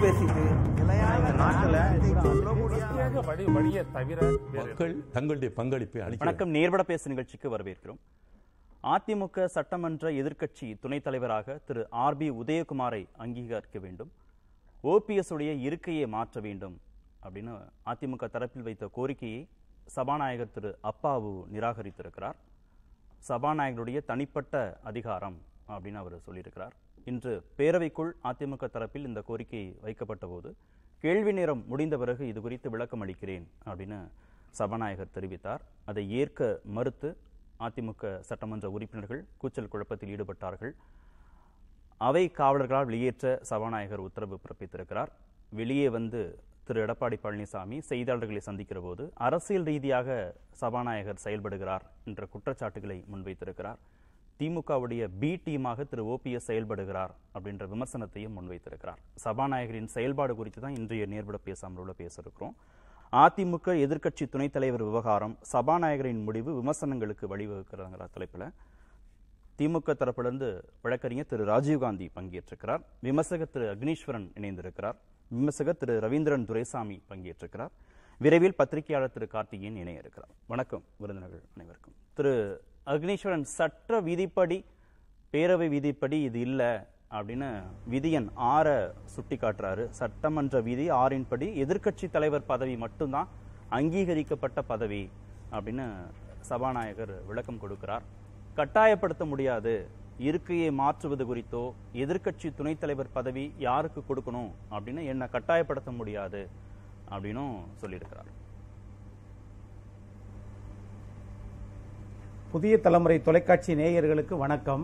பேசிட்டு இந்த நாட்டுல பிரத்யேக வழி வழியை தவிர வேறு மக்கள் தங்களுடைய பங்களிப்பை அளிக்க வணக்கம் நேர்பட பேசு நிகழ்ச்சிக்கு வரவேற்கிறோம் அதிமுக சட்டமன்ற எதிர்க்கட்சி துணைத் தலைவராக திரு ஆர் பி உதயகுமாரை அங்கீகரிக்க வேண்டும் ஓபிஎஸ் உடைய இருக்கையை மாற்ற வேண்டும் அப்படின்னு அதிமுக தரப்பில் வைத்த கோரிக்கையை சபாநாயகர் திரு அப்பாவு நிராகரித்திருக்கிறார் சபாநாயகருடைய தனிப்பட்ட அதிகாரம் அப்படின்னு அவர் சொல்லியிருக்கிறார் இன்று பேரவைக்குள் அதிமுக தரப்பில் இந்த கோரிக்கை வைக்கப்பட்ட போது கேள்வி நேரம் முடிந்த பிறகு இது குறித்து விளக்கம் அளிக்கிறேன் அப்படின்னு சபாநாயகர் தெரிவித்தார் அதை ஏற்க மறுத்து அதிமுக சட்டமன்ற உறுப்பினர்கள் கூச்சல் குழப்பத்தில் ஈடுபட்டார்கள் அவை காவலர்களால் வெளியேற்ற சபாநாயகர் உத்தரவு பிறப்பித்திருக்கிறார் வெளியே வந்து திரு எடப்பாடி பழனிசாமி செய்தியாளர்களை சந்திக்கிற போது அரசியல் ரீதியாக சபாநாயகர் செயல்படுகிறார் என்ற குற்றச்சாட்டுகளை முன்வைத்திருக்கிறார் திமுகவுடைய பி டீமாக திரு ஓபிஎஸ் செயல்படுகிறார் அப்படின்ற விமர்சனத்தையும் முன்வைத்திருக்கிறார் சபாநாயகரின் செயல்பாடு குறித்து தான் இன்றைய நேர்பட பேசாமல் பேச இருக்கிறோம் அதிமுக எதிர்க்கட்சி துணைத் தலைவர் விவகாரம் சபாநாயகரின் முடிவு விமர்சனங்களுக்கு வழிவகுக்கிறாங்கிற தலைப்பில் திமுக தரப்பிலிருந்து வழக்கறிஞர் திரு ராஜீவ்காந்தி பங்கேற்றிருக்கிறார் விமர்சகர் திரு அக்னீஸ்வரன் இணைந்திருக்கிறார் விமர்சகர் திரு ரவீந்திரன் துரைசாமி பங்கேற்றிருக்கிறார் விரைவில் பத்திரிகையாளர் திரு கார்த்திகேயன் இணைய இருக்கிறார் வணக்கம் விருந்தினர்கள் அனைவருக்கும் திரு அக்னீஸ்வரன் சட்ட விதிப்படி பேரவை விதிப்படி இது இல்லை அப்படின்னு விதியன் ஆற சுட்டி காட்டுறாரு சட்டமன்ற விதி ஆறின் படி எதிர்க்கட்சி தலைவர் பதவி மட்டும்தான் அங்கீகரிக்கப்பட்ட பதவி அப்படின்னு சபாநாயகர் விளக்கம் கொடுக்கிறார் கட்டாயப்படுத்த முடியாது இருக்கையை மாற்றுவது குறித்தோ எதிர்க்கட்சி துணைத் தலைவர் பதவி யாருக்கு கொடுக்கணும் அப்படின்னு என்ன கட்டாயப்படுத்த முடியாது அப்படின்னும் சொல்லியிருக்கிறார் புதிய தலைமுறை தொலைக்காட்சி நேயர்களுக்கு வணக்கம்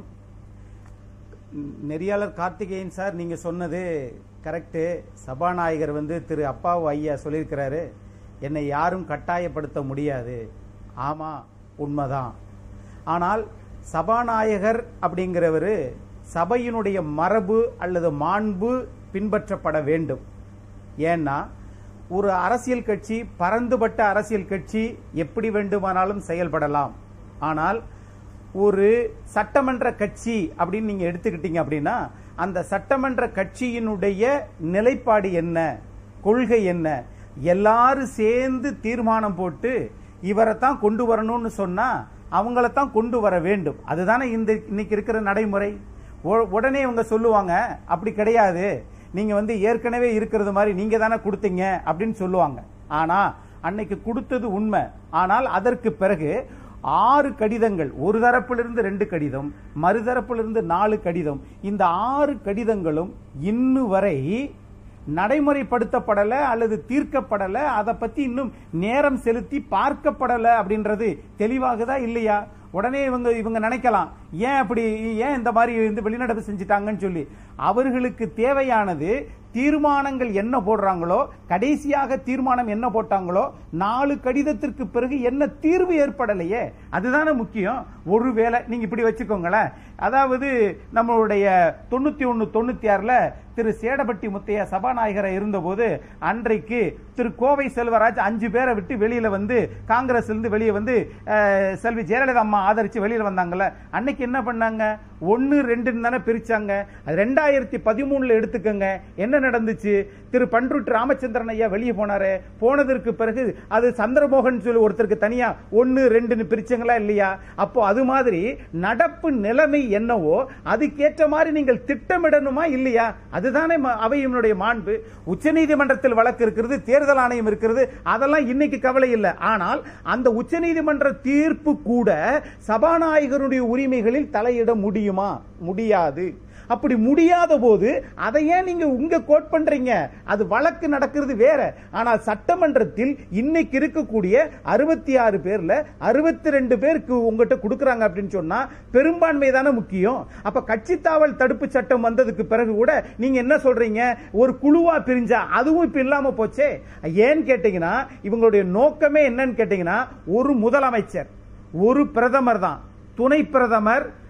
நெறியாளர் கார்த்திகேயன் சார் நீங்க சொன்னது கரெக்டு சபாநாயகர் வந்து திரு அப்பாவு ஐயா சொல்லியிருக்கிறாரு என்னை யாரும் கட்டாயப்படுத்த முடியாது ஆமா உண்மைதான் ஆனால் சபாநாயகர் அப்படிங்கிறவர் சபையினுடைய மரபு அல்லது மாண்பு பின்பற்றப்பட வேண்டும் ஏன்னா ஒரு அரசியல் கட்சி பரந்துபட்ட அரசியல் கட்சி எப்படி வேண்டுமானாலும் செயல்படலாம் ஆனால் ஒரு சட்டமன்ற கட்சி அப்படின்னு நீங்க எடுத்துக்கிட்டீங்க அப்படின்னா அந்த சட்டமன்ற கட்சியினுடைய நிலைப்பாடு என்ன கொள்கை என்ன எல்லாரும் சேர்ந்து தீர்மானம் போட்டு இவரை தான் கொண்டு வரணும்னு சொன்னா அவங்கள தான் கொண்டு வர வேண்டும் அதுதானே இந்த இன்னைக்கு இருக்கிற நடைமுறை உ- உடனே இவங்க சொல்லுவாங்க அப்படி கிடையாது நீங்க வந்து ஏற்கனவே இருக்கிறது மாதிரி நீங்க தானே கொடுத்தீங்க அப்படின்னு சொல்லுவாங்க ஆனா அன்னைக்கு கொடுத்தது உண்மை ஆனால் அதற்கு பிறகு ஆறு கடிதங்கள் ஒரு தரப்பிலிருந்து ரெண்டு கடிதம் மறுதரப்பிலிருந்து நாலு கடிதம் இந்த ஆறு கடிதங்களும் இன்னு வரை நடைமுறைப்படுத்தப்படல அல்லது தீர்க்கப்படல அதை பத்தி இன்னும் நேரம் செலுத்தி பார்க்கப்படல அப்படின்றது தெளிவாகுதா இல்லையா உடனே இவங்க இவங்க நினைக்கலாம் ஏன் அப்படி ஏன் இந்த மாதிரி வந்து வெளிநடப்பு செஞ்சுட்டாங்கன்னு சொல்லி அவர்களுக்கு தேவையானது தீர்மானங்கள் என்ன போடுறாங்களோ கடைசியாக தீர்மானம் என்ன போட்டாங்களோ நாலு கடிதத்திற்கு பிறகு என்ன தீர்வு ஏற்படலையே அதுதானே முக்கியம் ஒருவேளை நீங்க இப்படி வச்சுக்கோங்களேன் அதாவது நம்மளுடைய தொண்ணூத்தி ஒன்னு தொண்ணூத்தி ஆறுல திரு சேடபட்டி முத்தையா சபாநாயகரை இருந்தபோது அன்றைக்கு திரு கோவை செல்வராஜ் அஞ்சு பேரை விட்டு வெளியில வந்து காங்கிரஸ் இருந்து வெளியே வந்து அஹ், செல்வி ஜெயலலிதா அம்மா ஆதரிச்சு வெளியில வந்தாங்கல்ல அன்னைக்கு என்ன பண்ணாங்க ஒன்னு ரெண்டுன்னு தானே பிரிச்சாங்க அது ரெண்டாயிரத்தி பதிமூணுல எடுத்துக்கங்க என்ன நடந்துச்சு திரு பன்ருட் ராமச்சந்திரன் ஐயா வெளியே போனாரு போனதற்கு பிறகு அது சந்திரமோகன் சொல்லி ஒருத்தருக்கு தனியா ஒன்னு ரெண்டுன்னு பிரிச்சங்களா இல்லையா அப்போ அது மாதிரி நடப்பு நிலைமை என்னவோ அதுக்கேற்ற மாதிரி நீங்கள் திட்டமிடணுமா இல்லையா அதுதானே ம- அவையினுடைய மாண்பு உச்சநீதிமன்றத்தில் வழக்கு இருக்கிறது தேர்தல் ஆணையம் இருக்கிறது அதெல்லாம் இன்னைக்கு கவலை இல்லை ஆனால் அந்த உச்சநீதிமன்ற தீர்ப்பு கூட சபாநாயகருடைய உரிமைகளில் தலையிட முடியுமா முடியாது அப்படி முடியாத போது அதை ஏன் நீங்க உங்க கோட் பண்றீங்க அது வழக்கு நடக்கிறது வேற ஆனால் சட்டமன்றத்தில் இன்னைக்கு இருக்கக்கூடிய அறுபத்தி ஆறு பேர்ல அறுபத்தி ரெண்டு பேருக்கு உங்ககிட்ட கொடுக்கறாங்க அப்படின்னு சொன்னா பெரும்பான்மை தானே முக்கியம் அப்ப கட்சி தாவல் தடுப்பு சட்டம் வந்ததுக்கு பிறகு கூட நீங்க என்ன சொல்றீங்க ஒரு குழுவா பிரிஞ்சா அதுவும் இப்ப இல்லாம போச்சே ஏன்னு கேட்டீங்கன்னா இவங்களுடைய நோக்கமே என்னன்னு கேட்டீங்கன்னா ஒரு முதலமைச்சர் ஒரு பிரதமர் தான் துணை பிரதமர்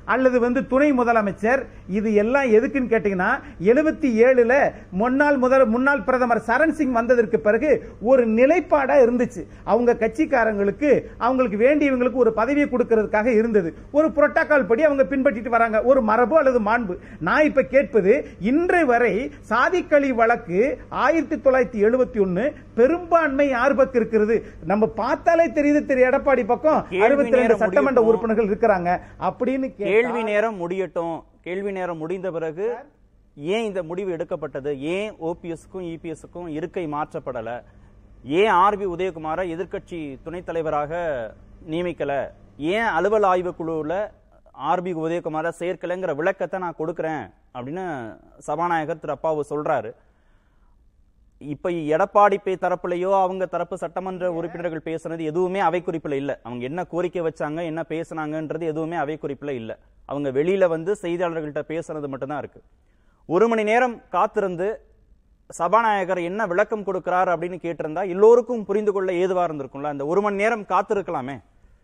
அல்லது வந்து துணை முதலமைச்சர் இது எல்லாம் எதுக்குன்னு கேட்டீங்கன்னா எழுபத்தி ஏழுல முன்னாள் முதல் முன்னாள் பிரதமர் சரண் சிங் வந்ததற்கு பிறகு ஒரு நிலைப்பாடா இருந்துச்சு அவங்க கட்சிக்காரங்களுக்கு அவங்களுக்கு வேண்டியவங்களுக்கு ஒரு பதவியை கொடுக்கிறதுக்காக இருந்தது ஒரு புரோட்டோகால் படி அவங்க பின்பற்றிட்டு வராங்க ஒரு மரபு அல்லது மாண்பு நான் இப்ப கேட்பது இன்று வரை சாதிக்களி வழக்கு ஆயிரத்தி தொள்ளாயிரத்தி எழுபத்தி ஒன்னு பெரும்பான்மை யார் பக்கம் இருக்கிறது நம்ம பார்த்தாலே தெரியுது திரு எடப்பாடி பக்கம் கேள்வி அறுபத்தி ரெண்டு நேரம் சட்டமன்ற முடியட்டும். உறுப்பினர்கள் இருக்கிறாங்க அப்படின்னு கேட்டா- கேள்வி நேரம் முடியட்டும் கேள்வி நேரம் முடிந்த பிறகு ஏன் இந்த முடிவு எடுக்கப்பட்டது ஏன் ஓபிஎஸ்க்கும் இபிஎஸ்க்கும் இருக்கை மாற்றப்படல ஏன் ஆர்பி உதயகுமாரை எதிர்க்கட்சி துணைத் தலைவராக நியமிக்கல ஏன் அலுவல் ஆய்வு குழுவுல ஆர்பி உதயகுமாரை சேர்க்கலைங்கிற விளக்கத்தை நான் கொடுக்கிறேன் அப்படின்னு சபாநாயகர் திரு அப்பாவு சொல்றாரு இப்ப எடப்பாடி பே தரப்புலையோ அவங்க தரப்பு சட்டமன்ற உறுப்பினர்கள் பேசுனது எதுவுமே அவை குறிப்புல இல்ல அவங்க என்ன கோரிக்கை வச்சாங்க என்ன பேசுனாங்கன்றது எதுவுமே அவை குறிப்புல இல்ல அவங்க வெளியில வந்து செய்தியாளர்கள்ட்ட பேசுனது மட்டும்தான் இருக்கு ஒரு மணி நேரம் காத்திருந்து சபாநாயகர் என்ன விளக்கம் கொடுக்கிறார் அப்படின்னு கேட்டிருந்தா எல்லோருக்கும் புரிந்து கொள்ள ஏதுவா இருந்திருக்கும்ல அந்த ஒரு மணி நேரம் காத்திருக்கலாமே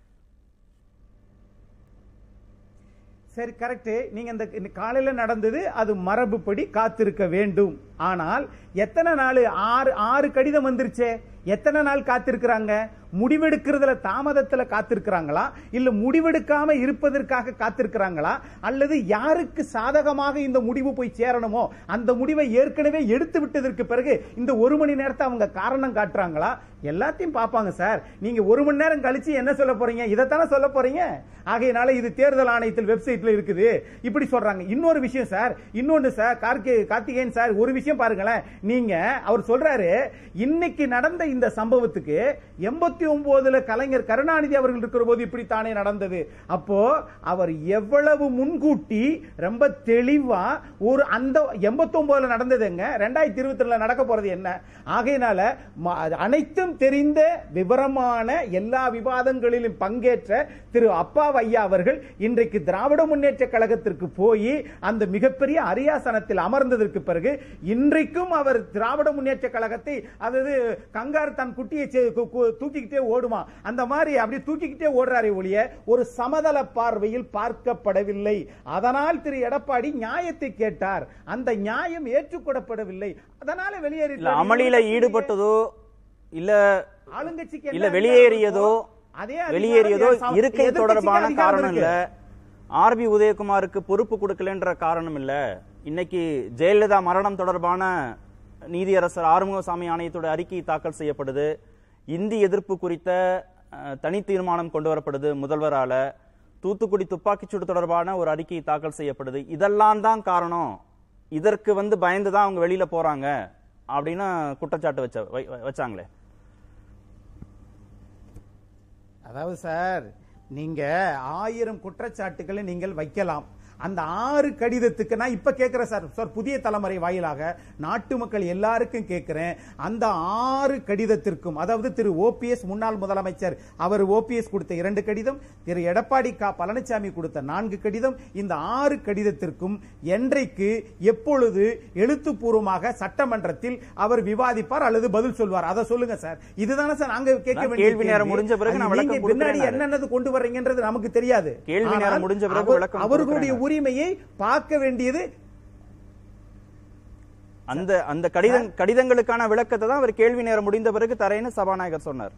சரி கரெக்ட் நீங்க இந்த இந்த காலையில நடந்தது அது மரபுப்படி காத்திருக்க வேண்டும் ஆனால் எத்தனை நாள் ஆறு ஆறு கடிதம் வந்துருச்சே எத்தனை நாள் காத்திருக்கிறாங்க முடிவெடுக்கிறதுல தாமதத்துல காத்திருக்கிறாங்களா இல்ல முடிவெடுக்காம இருப்பதற்காக காத்திருக்கிறாங்களா அல்லது யாருக்கு சாதகமாக இந்த முடிவு போய் சேரணுமோ அந்த முடிவை ஏற்கனவே எடுத்து விட்டதற்கு பிறகு இந்த ஒரு மணி நேரத்தை அவங்க காரணம் காட்டுறாங்களா எல்லாத்தையும் பார்ப்பாங்க சார் நீங்க ஒரு மணி நேரம் கழிச்சு என்ன சொல்ல போறீங்க இதைத்தானே சொல்ல போறீங்க ஆகையினால இது தேர்தல் ஆணையத்தில் வெப்சைட்ல இருக்குது இப்படி சொல்றாங்க இன்னொரு விஷயம் சார் இன்னொன்னு சார் கார்கே கார்த்திகேயன் சார் ஒரு விஷயம் பாருங்களேன் நீங்க அவர் சொல்றாரு இன்னைக்கு நடந்த இந்த சம்பவத்துக்கு எண்பத்தி ஒன்பதுல கலைஞர் கருணாநிதி அவர்கள் இருக்கிற போது இப்படித்தானே நடந்தது அப்போ அவர் எவ்வளவு முன்கூட்டி ரொம்ப தெளிவா ஒரு அந்த எண்பத்தி ஒன்பதுல நடந்ததுங்க ரெண்டாயிரத்தி இருபத்தி ரெண்டுல நடக்க போறது என்ன ஆகையினால ம- அனைத்தும் தெரிந்த விவரமான எல்லா விவாதங்களிலும் பங்கேற்ற திரு அப்பா ஐயா அவர்கள் இன்றைக்கு திராவிட முன்னேற்ற கழகத்திற்கு போய் அந்த மிகப்பெரிய அரியாசனத்தில் அமர்ந்ததற்கு பிறகு இன்றைக்கும் அவர் திராவிட முன்னேற்ற கழகத்தை அதாவது கங்கார் தன் குட்டியை சே- கு- கு- தூக்கிக்கிட்டே ஓடுமா அந்த மாதிரி அப்படி தூக்கிக்கிட்டே ஓடுறாரே ஒழிய ஒரு சமதள பார்வையில் பார்க்கப்படவில்லை அதனால் திரு எடப்பாடி நியாயத்தை கேட்டார் அந்த நியாயம் ஏற்றுக்கொள்ளப்படவில்லை அதனால வெளியேறி இல்ல அமளியில ஈடுபட்டதோ இல்ல ஆளுங்கட்சிக்கு என்ன இல்ல அதிகாரம் வெளியேறியதோ இருக்கோ, அதே அதிகாரம் வெளியேறியதோ சம- இருக்கை எதிர்க்கட்சிக்கு தொடர்பான அதிகாரம் காரணம் இல்ல இருக்கு. ஆர்பி உதயகுமாருக்கு பொறுப்பு கொடுக்கலன்ற காரணம் இல்ல இன்னைக்கு ஜெயலலிதா மரணம் தொடர்பான நீதியரசர் ஆறுமுகசாமி ஆணையத்தோட அறிக்கை தாக்கல் செய்யப்படுது இந்தி எதிர்ப்பு குறித்த அஹ், தனி தீர்மானம் கொண்டு வரப்படுது முதல்வரால தூத்துக்குடி துப்பாக்கிச்சூடு தொடர்பான ஒரு அறிக்கை தாக்கல் செய்யப்படுது இதெல்லாம் தான் காரணம் இதற்கு வந்து பயந்து தான் அவங்க வெளியில போறாங்க அப்படின்னு குற்றச்சாட்டு வச்ச வை- வை- வச்சாங்களே அதாவது சார் நீங்க ஆயிரம் குற்றச்சாட்டுகளை நீங்கள் வைக்கலாம் அந்த ஆறு கடிதத்துக்கு நான் இப்ப கேட்கிறேன் சார் சார் புதிய தலைமுறை வாயிலாக நாட்டு மக்கள் எல்லாருக்கும் கேட்கிறேன் அந்த ஆறு கடிதத்திற்கும் அதாவது திரு ஓபிஎஸ் முன்னாள் முதலமைச்சர் அவர் ஓபிஎஸ் கொடுத்த இரண்டு கடிதம் திரு எடப்பாடி கா பழனிசாமி கொடுத்த நான்கு கடிதம் இந்த ஆறு கடிதத்திற்கும் என்றைக்கு எப்பொழுது எழுத்துப்பூர்வமாக சட்டமன்றத்தில் அவர் விவாதிப்பார் அல்லது பதில் சொல்வார் அதை சொல்லுங்க சார் இதுதானே சார் நாங்க கேட்க நான் வேண்டிய கேள்வி நேரம் முடிஞ்ச பிறகு அது நான் நீங்க விளக்கம் பின்னாடி கொடுக்கிறேன் என்னென்னது கொண்டு வர்றீங்கன்றது நமக்கு தெரியாது கேள்வி நேரம் ஆனால் முடிஞ்ச பிறகு அவர்- விளக்கம் அவர்களுடைய கொடுக்கிறேன் உரிமையை பார்க்க வேண்டியது அந்த அந்த கடிதம் கடிதங்களுக்கான விளக்கத்தை தான் அவர் கேள்வி நேரம் முடிந்த பிறகு தரேன்னு சபாநாயகர் சொன்னார்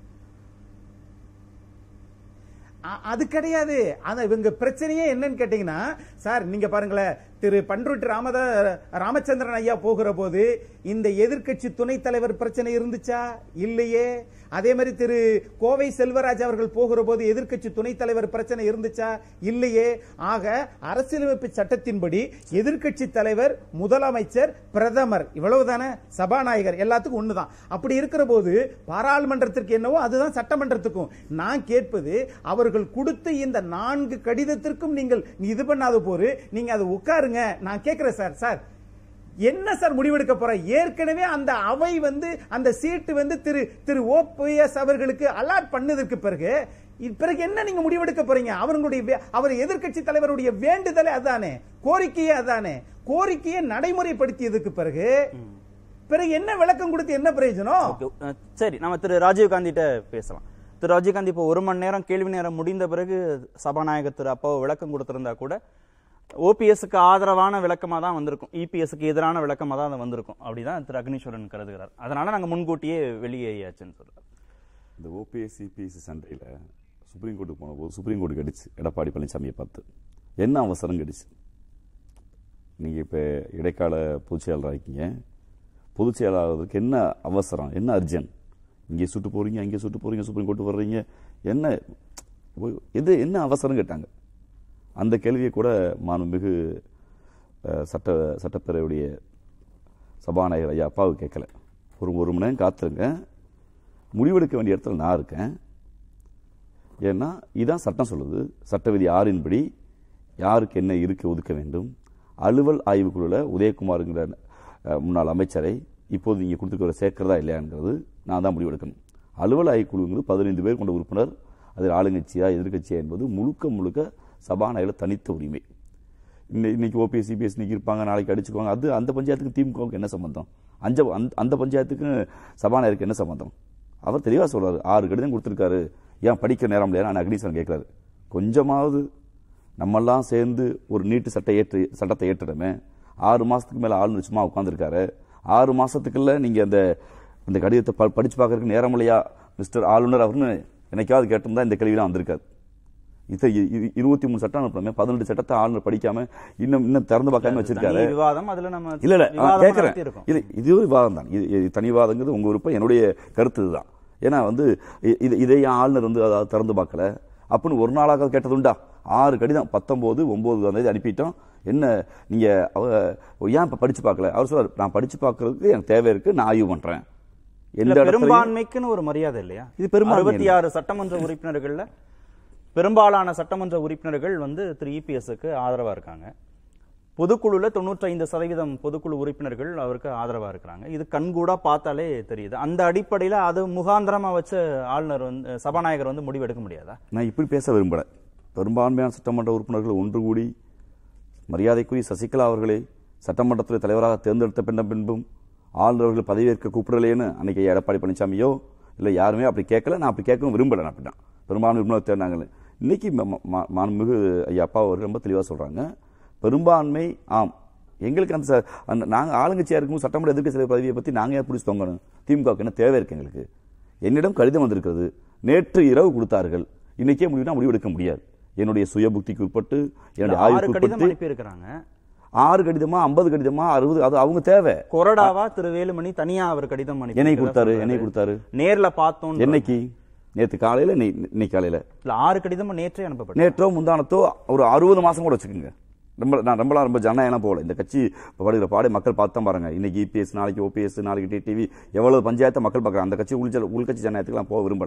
அ- அது கிடையாது அந்த இவங்க பிரச்சனையே என்னன்னு கேட்டீங்கன்னா சார் நீங்க பாருங்களேன் திரு பன்ருட்டி ராமத ராமச்சந்திரன் ஐயா போகிற போது இந்த எதிர்க்கட்சி துணைத் தலைவர் பிரச்சனை இருந்துச்சா இல்லையே அதே மாதிரி திரு கோவை செல்வராஜ் அவர்கள் போகிற போது எதிர்க்கட்சி துணைத் தலைவர் பிரச்சனை இருந்துச்சா இல்லையே ஆக அரசியலமைப்பு சட்டத்தின்படி எதிர்க்கட்சி தலைவர் முதலமைச்சர் பிரதமர் இவ்வளவுதானே சபாநாயகர் எல்லாத்துக்கும் ஒண்ணுதான் அப்படி இருக்கிற போது பாராளுமன்றத்திற்கு என்னவோ அதுதான் சட்டமன்றத்துக்கும் நான் கேட்பது அவர்கள் கொடுத்த இந்த நான்கு கடிதத்திற்கும் நீங்கள் இது பண்ணாத போது நீங்க அதை உட்காருங்க நான் கேட்கிறேன் சார் சார் என்ன சார் முடிவெடுக்க போற ஏற்கனவே அந்த அவை வந்து அந்த சீட்டு வந்து திரு திரு ஓபிஎஸ் அவர்களுக்கு அலாட் பண்ணதற்கு பிறகு இ- பிறகு என்ன நீங்க முடிவெடுக்க போறீங்க அவர்களுடைய வே- அவர் எதிர்க்கட்சி தலைவருடைய வேண்டுதலே அதானே கோரிக்கையே அதானே கோரிக்கையை நடைமுறைப்படுத்தியதுக்கு பிறகு பிறகு என்ன விளக்கம் கொடுத்து என்ன பிரயோஜனம் ஓகே, அஹ், சரி நம்ம திரு ராஜீவ் காந்திட்ட பேசலாம் திரு ரஜினிகாந்த் இப்போ ஒரு மணி நேரம் கேள்வி நேரம் முடிந்த பிறகு சபாநாயகர் திரு அப்பாவை விளக்கம் கொடுத்திருந்தா கூட ஓபிஎஸ்க்கு ஆதரவான விளக்கமா தான் வந்திருக்கும் இபிஎஸ்க்கு எதிரான விளக்கமா தான் அது வந்திருக்கும் அப்படிதான் திரு அக்னீஸ்வரன் கருதுகிறார் அதனால நாங்க முன்கூட்டியே வெளியேயாச்சுன்னு சொல்றாரு இந்த ஓபிஎஸ் சிபிஎஸ்சி சண்டையில் சுப்ரீம் கோர்ட்டுக்கு போன போது சுப்ரீம் கோர்ட்டு கடிச்சு எடப்பாடி பழனிசாமியை பார்த்து என்ன அவசரம் கடிச்சு நீங்கள் இப்போ இடைக்கால பொதுச் செயலாளராக இருக்கீங்க பொதுச் செயலாளருக்கு என்ன அவசரம் என்ன அர்ஜென்ட் இங்கே சுட்டு போகிறீங்க அங்கே சுட்டு போகிறீங்க சுப்ரீம் கோர்ட்டு வர்றீங்க என்ன ஒ- எது என்ன அவசரம் கேட்டாங்க அந்த கேள்வியை கூட மாண்புமிகு அஹ், சட்ட சட்டப்பேரவையுடைய சபாநாயகர் ஐயா அப்பாவுக்கு கேட்கல ஒரு ஒரு மணி நேரம் காத்துருங்க முடிவெடுக்க வேண்டிய இடத்துல நான் இருக்கேன் ஏன்னா இதான் சட்டம் சொல்லுது சட்ட விதி ஆறின்படி யாருக்கு என்ன இருக்க ஒதுக்க வேண்டும் அலுவல் ஆய்வுக்குழுவில் உதயகுமாருங்கிற அஹ், முன்னாள் அமைச்சரை இப்போது நீங்கள் கொடுத்துருக்கிற சேர்க்கிறதா இல்லையாங்கிறது நான் தான் முடிவெடுக்கணும் அலுவல் ஆய்வுக்குழுங்கிறது பதினைந்து பேர் கொண்ட உறுப்பினர் அதில் ஆளுங்கட்சியா எதிர்க்கட்சியா என்பது முழுக்க முழுக்க சபாநாயகர் தனித்த உரிமை இன்னை- இன்னைக்கு ஓபிஎஸ் சிபிஎஸ் இன்னைக்கு இருப்பாங்க நாளைக்கு அடிச்சுக்குவாங்க அது அந்த பஞ்சாயத்துக்கு திமுகவுக்கு என்ன சம்பந்தம் அஞ்ச அந்த- அந்த பஞ்சாயத்துக்கு சபாநாயகருக்கு என்ன சம்பந்தம் அவர் தெளிவாக சொல்றாரு ஆறு கடிதம் கொடுத்துருக்காரு ஏன் படிக்க நேரம் இல்லையா நான் அக்னீஸ்வரன் கேட்கிறாரு கொஞ்சமாவது நம்மெல்லாம் சேர்ந்து ஒரு நீட்டு சட்டை ஏற்று சட்டத்தை ஏற்றுடமே ஆறு மாசத்துக்கு மேல ஆளுநர் சும்மா உட்காந்துருக்காரு ஆறு மாசத்துக்குள்ள நீங்க அந்த அந்த கடிதத்தை ப- படிச்சு பார்க்கறதுக்கு நேரம் இல்லையா மிஸ்டர் ஆளுநர் அவர்னு என்னைக்காவது கேட்டிருந்தா இந்த கேள்விலாம் வந்திருக்காது இது இ- இ- இருபத்தி மூணு சட்டம் அனுப்புறமே பதினெட்டு சட்டத்தை ஆளுநர் படிக்காம இன்னும் இன்னும் திறந்து பார்க்காம வச்சிருக்காரு தனி விவாதம் அதுல நம்ம இல்ல இல்ல நான் விவாதமா கேட்கிறேன் நடத்தியிருக்கோம். இது இது ஒரு விவாதம் தான் இது இது தனி விவாதங்கிறது உங்க விருப்பம் என்னுடைய கருத்து இதுதான் ஏன்னா வந்து இ- இது இதை ஏன் ஆளுநர் வந்து அதாவது திறந்து பார்க்கல அப்படின்னு ஒரு நாளாக கேட்டதுண்டா ஆறு கடிதம் பத்தொன்பது ஒன்பது தேதி அனுப்பிட்டோம் என்ன நீங்க அவ ஏன் இப்ப படிச்சு பார்க்கல அவர் சொல்றாரு நான் படிச்சு பார்க்கறதுக்கு எனக்கு தேவை இருக்கு நான் ஆய்வு பண்றேன் எந்த இல்ல, இடத்துலயும் பெரும்பான்மைக்குன்னு ஒரு மரியாதை இல்லையா இது பெரும்பான்மை அறுபத்தி ஆறு சட்டமன்ற உறுப்பினர்கள்ல பெரும்பாலான சட்டமன்ற உறுப்பினர்கள் வந்து திரு இபிஎஸ்க்கு ஆதரவா இருக்காங்க பொதுக்குழுல தொண்ணூற்றி ஐந்து சதவீதம் பொதுக்குழு உறுப்பினர்கள் அவருக்கு ஆதரவா இருக்கிறாங்க இது கண்கூடா பார்த்தாலே தெரியுது அந்த அடிப்படையில அது முகாந்திரமா வச்சு ஆளுநர் வந்து சபாநாயகர் வந்து முடிவெடுக்க முடியாதா நான் இப்படி பேச விரும்பல பெரும்பான்மையான சட்டமன்ற உறுப்பினர்கள் ஒன்று கூடி மரியாதைக்குரிய சசிகலா அவர்களை சட்டமன்றத்தில் தலைவராக தேர்ந்தெடுத்த பின்ன பின்பும் ஆளுநர் அவர்கள் பதவியேற்க கூப்பிடலையேன்னு அன்னைக்கு ஐயா எடப்பாடி பழனிசாமியோ இல்லை யாருமே அப்படி கேட்கல நான் அப்படி கேட்கவும் விரும்பல நான் அப்படிதான் பெரும்பான்மை உறுப்பினர் தேர்ந்தாங்க இன்னைக்கு ம- ம- ம- மாண்புமிகு ஐயா அப்பா அவர்கள் ரொம்ப தெளிவாக சொல்றாங்க பெரும்பான்மை ஆம் எங்களுக்கு அந்த ச- அந்த நாங்கள் ஆளுங்கட்சியாக இருக்கும் சட்டமன்ற எதிர்க்கட்சி தலைவர் பதவியை பற்றி நாங்கள் ஏன் பிடிச்சி தொங்கணும் திமுகவுக்கு என்ன தேவை இருக்கு எங்களுக்கு என்னிடம் கடிதம் வந்திருக்கிறது நேற்று இரவு கொடுத்தார்கள் இன்னைக்கே முடிவுனா முடிவெடுக்க முடியாது என்னுடைய சுய புத்திக்கு உட்பட்டு என்னுடைய ஆறு ஆய்வுக்கு கடிதம் உட்பட்டு அனுப்பி இருக்கிறாங்க ஆறு கடிதமா ஐம்பது கடிதமா அறுபது அது அவங்க தேவை கொறடாவா திரு வேலுமணி தனியா அவர் கடிதம் அனுப்பி என்னை இருக்கிறதா கொடுத்தாரு சொல்றாரு. என்னை கொடுத்தாரு நேர்ல பார்த்தோம் என்னைக்கு நேத்து காலையில இன்னை- இன்னைக்கு காலையில இல்ல ஆறு கடிதமும் நேற்றே அனுப்பப்பட்டது நேற்றோ முந்தானத்தோ ஒரு அறுபது மாசம் கூட வச்சுக்கோங்க ரொம்ப நான் ரொம்பலாம் ரொம்ப ஜனநாயகம் போகல இந்த கட்சி படுகிற பாடை மக்கள் பார்த்து தான் பாருங்க இன்னைக்கு இபிஎஸ் நாளைக்கு ஓபிஎஸ் நாளைக்கு டிடிவி எவ்வளவு பஞ்சாயத்தை மக்கள் பார்க்குறாங்க அந்த கட்சி உள்ஜ உள்கட்சி ஜனநாயகத்துக்கு போக விரும்பல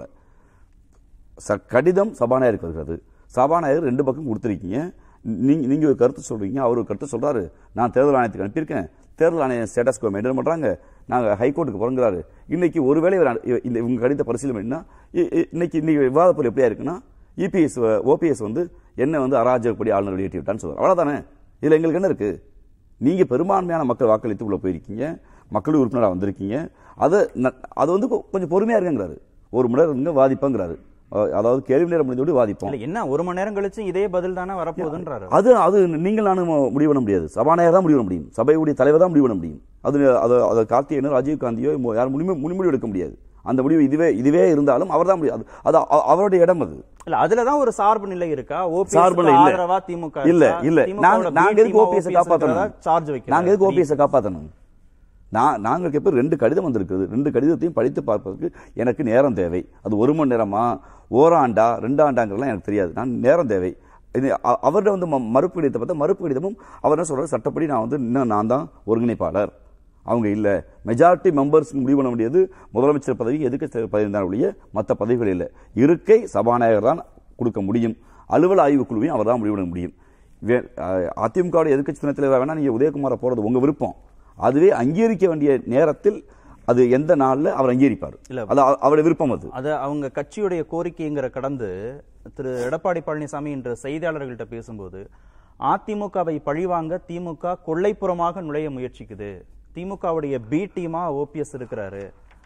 ச- கடிதம் சபாநாயகருக்கு வருகிறது சபாநாயகர் ரெண்டு பக்கம் கொடுத்துருக்கீங்க நீங்க நீங்க ஒரு கருத்து சொல்றீங்க அவர் ஒரு கருத்து சொல்றாரு நான் தேர்தல் ஆணையத்துக்கு அனுப்பியிருக்கேன் தேர்தல் ஆணையம் ஸ்டேட்டஸ் கோ மெயின்டைன் பண்றாங்க நாங்க ஹைகோர்ட்டுக்கு போறோங்கிறாரு இன்னைக்கு ஒருவேளை இவர் அனு- இவ- இந்த இவங்க கடித பரிசீலனை பண்ணினா இ- இ- இன்னைக்கு இன்னைக்கு விவாத பொருள் எப்படியா இருக்குன்னா இபிஎஸ் ஓபிஎஸ் வந்து என்ன வந்து அராஜகப்படி ஆளுநர் வெளியேற்றி விட்டான்னு சொல்றாரு அவ்வளவுதானே இதுல எங்களுக்கு என்ன இருக்கு நீங்க பெரும்பான்மையான மக்கள் வாக்களித்து உள்ள போயிருக்கீங்க மக்கள் உறுப்பினராக வந்திருக்கீங்க அது ந- அது வந்து கொ- கொஞ்சம் பொறுமையா இருக்குங்கிறாரு ஒரு மணி நேரம் இருங்க வாதிப்பங்கிறாரு அஹ் அதாவது கேள்வி நேரம் முடிந்தோடு வாதிப்போம் இல்ல என்ன ஒரு மணி நேரம் கழிச்சு இதே பதில் தானே வரப்போகுதுன்றாரு அது அது நீங்கள் நானும் முடிவு பண்ண முடியாது சபாநாயகர் தான் முடிவு பண்ண முடியும் சபையுடைய தலைவர் தான் முடிவு பண்ண முடியும் அது அது அதை கார்த்திகேயனோ ராஜீவ் காந்தியோ மு- யாரும் முன்மொழி முன்மொழி எடுக்க முடியாது அந்த முடிவு இதுவே இதுவே இருந்தாலும் அவர் தான் முடியும் அது- அது அ- அவருடைய இடம் அது இல்ல அதுலதான் ஒரு சார்பு நிலை இருக்கா ஓபிஎஸ் சார்பு நிலை இல்ல. ஆதரவா திமுக இல்ல இருக்கா? இல்ல திமுக நாங்க வோட நாங்க B எதுக்கு team ஆ ஓபிஎஸ் OPS காப்பாத்தணும் இருக்கிறதா சார்ஜ் வைக்கிறா நாங்க எதுக்கு ஓபிஎஸ் காப்பாத்தணும் நான் நாங்களுக்கு எப்ப ரெண்டு கடிதம் வந்திருக்குது ரெண்டு கடிதத்தையும் படித்து பார்ப்பதற்கு எனக்கு நேரம் தேவை அது ஒரு மணி நேரமா ஓராண்டா ரெண்டாண்டாங்கிறதுலாம் எனக்கு தெரியாது நான் நேரம் தேவை இது அ- அவர்கிட்ட வந்து ம- மறுப்பு கடிதத்தை பார்த்தா மறுப்பு கடிதமும் அவர் என்ன சொல்றாரு சட்டப்படி நான் வந்து இன்னும் நான் தான் ஒருங்கிணைப்பாளர் அவங்க இல்ல மெஜாரிட்டி மெம்பர்ஸ் முடிவு பண்ண வேண்டியது முதலமைச்சர் பதவி எதிர்க்கட்சி பதவி தான் ஒழிய மற்ற பதவிகள் இல்லை இருக்கை சபாநாயகர் தான் கொடுக்க முடியும் அலுவல் ஆய்வுக் குழுவையும் அவர் தான் முடிவு பண்ண முடியும் வே- அஹ் அதிமுகவுடைய எதிர்க்கட்சி துணைத் தலைவர் வேணா நீங்க உதயகுமாரை போறது உங்க விருப்பம் அதுவே அங்கீகரிக்க வேண்டிய நேரத்தில் அது எந்த நாள்ல அவர் அங்கீகரிப்பார் இல்ல. அது அவ- அவருடைய விருப்பம் அது அது அவங்க கட்சியுடைய கோரிக்கைங்கிற கடந்து திரு எடப்பாடி பழனிசாமி இன்று செய்தியாளர்கள்ட்ட பேசும்போது அதிமுகவை பழிவாங்க திமுக கொள்ளைப்புறமாக நுழைய முயற்சிக்குது திமுகவுடைய பி டீமா ஓபிஎஸ் இருக்கிறாரு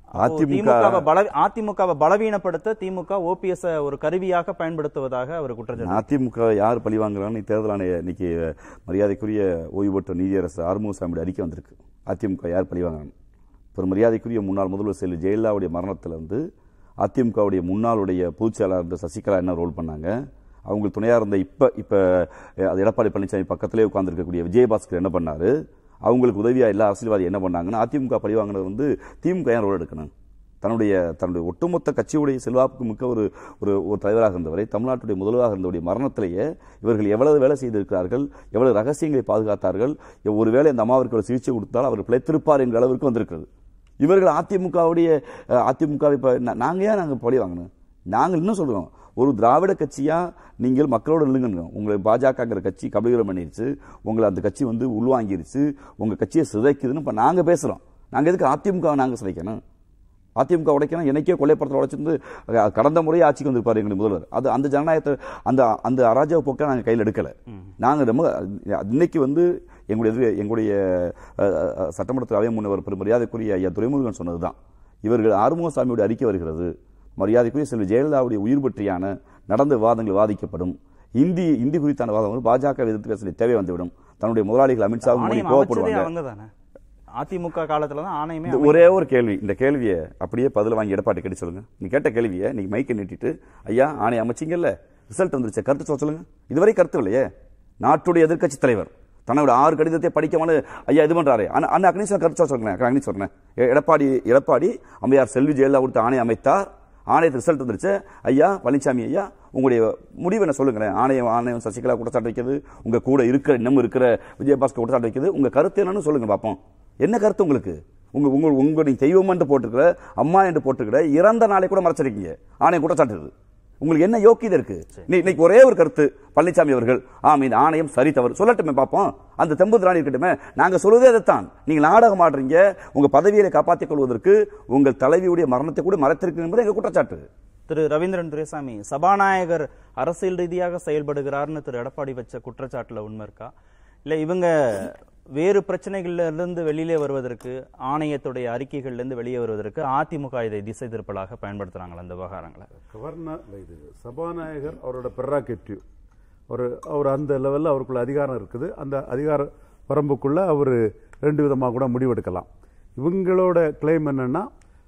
அதிமுக திமுகவை பல அதிமுகவை பலவீனப்படுத்த திமுக ஓபிஎஸ் ஒரு கருவியாக பயன்படுத்துவதாக அவர் குற்றச்சாட்டு அதிமுக யார் பழி வாங்குறான்னு தேர்தல் ஆணைய இன்னைக்கு மரியாதைக்குரிய ஓய்வு பெற்ற நீதியரசு ஆறுமுகசாமியோட அறிக்கை வந்திருக்கு அதிமுக யார் பழி வாங்குறான்னு ஒரு மரியாதைக்குரிய முன்னாள் முதல்வர் செல்வி ஜெயலலிதாவுடைய மரணத்துல இருந்து அதிமுகவுடைய முன்னாளுடைய பொதுச் செயலாளர் இருந்த சசிகலா என்ன ரோல் பண்ணாங்க அவங்களுக்கு துணையா இருந்த இப்ப இப்ப அஹ், அது எடப்பாடி பழனிசாமி பக்கத்திலே உட்கார்ந்திருக்கக்கூடிய விஜயபாஸ்கர் என்ன பண்ணாரு அவங்களுக்கு உதவியா எல்லா அரசியல்வாதி என்ன பண்ணாங்கன்னு அதிமுக பழி வாங்கினது வந்து திமுக ஏன் ரோல் எடுக்கணும் தன்னுடைய தன்னுடைய ஒட்டுமொத்த கட்சியுடைய செல்வாக்கு மிக்க ஒரு ஒரு ஒரு தலைவராக இருந்தவரை தமிழ்நாட்டுடைய முதல்வராக இருந்தவருடைய மரணத்திலேயே இவர்கள் எவ்வளவு வேலை செய்திருக்கிறார்கள் எவ்வளவு ரகசியங்களை பாதுகாத்தார்கள் ஒருவேளை இந்த அம்மாவிற்கு ஒரு சிகிச்சை கொடுத்தால் அவர் பிழைத்திருப்பார் என்ற அளவிற்கு வந்திருக்கிறது இவர்கள் அதிமுகவுடைய அஹ், அதிமுகவை இப்ப நா- நாங்க ஏன் நாங்க பழி வாங்கணும் நாங்கள் இன்னும் சொல்றோம் ஒரு திராவிட கட்சியா நீங்கள் மக்களோட நில்லுங்க உங்களை பாஜகங்கிற கட்சி கபலீகரம் பண்ணிருச்சு உங்களை அந்த கட்சி வந்து உள்வாங்கிருச்சு உங்க கட்சியை சிதைக்குதுன்னு இப்ப நாங்க பேசுறோம் நாங்க எதுக்கு அதிமுக வை நாங்க சிதைக்கணும் அதிமுக உடைக்கணும் என்னைக்கே கொள்ளைப்படத்தில் உடைச்சிருந்து அஹ், கடந்த முறையே ஆட்சிக்கு வந்திருப்பாரு எங்களுடைய முதல்வர் அது அந்த ஜனநாயகத்தை அந்த அந்த அராஜக போக்கை நாங்கள் கையில் எடுக்கல நாங்கள் ரொம்ப இன்னைக்கு வந்து எங்களுடைய எதிர் எங்களுடைய அஹ், அஹ், சட்டமன்றத்தில் அவை முன்னவர் பெரும் மரியாதைக்குரிய ஐயா துரைமுருகன் சொன்னதுதான் இவர்கள் ஆறுமுகசாமியுடைய அறிக்கை வருகிறது மரியாதைக்குரிய செல்வி ஜெயலலிதாவுடைய உயிர் பற்றியான நடந்த விவாதங்கள் வாதிக்கப்படும் இந்தி இந்தி குறித்தான விவாதங்கள் பாஜக எதிர்த்து பேச வேண்டிய தேவை வந்துவிடும் தன்னுடைய முதலாளிகள் அமித்ஷாவும் மோடி ஆணையம் அமைச்சதே கோவப்படுவாங்க அவங்க தானே அதிமுக காலத்துல தான் ஆணையமே இந்த ஒரே ஒரு கேள்வி இந்த கேள்வியை அப்படியே பதில் வாங்கி எடப்பாடி கட்டி சொல்லுங்க நீ கேட்ட கேள்வியை நீங்க மைக்கை நீட்டிட்டு ஐயா ஆணை அமைச்சிங்கல்ல ரிசல்ட் வந்துருச்சு கருத்து சொல்ல சொல்லுங்க இதுவரை கருத்து இல்லையே நாட்டுடைய எதிர்க்கட்சி தலைவர் தன்னோட ஆறு கடிதத்தை படிக்காமல் ஐயா இது பண்றாரு அண்ணா அண்ணா அக்னீஸ்வரன் கருத்து சொல்ல சொல்லுங்க அக்னீஸ் சொல்றேன் எடப்பாடி எடப்பாடி அம்மையார் செல்வி ஜெயலலிதா கொடுத்த ஆணை அமைத்தார் ஆணையத்துக்கு ரிசல்ட் வந்துருச்சு ஐயா பழனிசாமி ஐயா உங்களுடைய முடிவு என்ன சொல்லுங்களேன் ஆணையம் ஆணையம் சசிகலா குற்றச்சாட்டு வைக்கிறது உங்க கூட இருக்கிற இன்னமும் இருக்கிற விஜயபாஸ்கர் குற்றச்சாட்டு வைக்கிறது உங்க கருத்து என்னன்னு சொல்லுங்க பார்ப்போம் என்ன கருத்து உங்களுக்கு உங்க உங்க உங்க நீங்க தெய்வம் என்று போட்டிருக்கிற அம்மா என்று போட்டிருக்கிற இறந்த நாளை கூட மறைச்சிருக்கீங்க ஆணையம் குற்றச்சாட்டு இது. உங்களுக்கு என்ன யோக்கியதை இருக்கு நீ- இன்னைக்கு ஒரே ஒரு கருத்து பழனிசாமி அவர்கள் ஆம் இந்த ஆணையம் சரி தவறு சொல்லட்டுமே பார்ப்போம் அந்த தெம்பு திராணி இருக்கட்டுமே நாங்க சொல்வதே அதைத்தான் நீங்க நாடகம் ஆடுறீங்க உங்க பதவியை காப்பாற்றிக் கொள்வதற்கு உங்கள் தலைவியுடைய மரணத்தை கூட மறைத்திருக்கு என்பது எங்க குற்றச்சாட்டு திரு ரவீந்திரன் துரைசாமி சபாநாயகர் அரசியல் ரீதியாக செயல்படுகிறார்னு திரு எடப்பாடி வச்ச குற்றச்சாட்டுல உண்மை இருக்கா இல்ல இவங்க வேறு பிரச்சனைகள்ல இருந்து வெளியிலே வருவதற்கு ஆணையத்துடைய அறிக்கைகள்ல இருந்து வெளியே வருவதற்கு அதிமுக இதை திசை திருப்பலாக பயன்படுத்துறாங்களா இந்த விவகாரங்களை கவர்னர் இல்ல, இது சபாநாயகர் அவரோட பெர்ராகேட்டிவ் ஒரு அவர் அந்த லெவலில் அவருக்குள்ள அதிகாரம் இருக்குது அந்த அதிகார வரம்புக்குள்ள அவர் ரெண்டு விதமாக கூட முடிவெடுக்கலாம் இவங்களோட கிளைம் என்னன்னா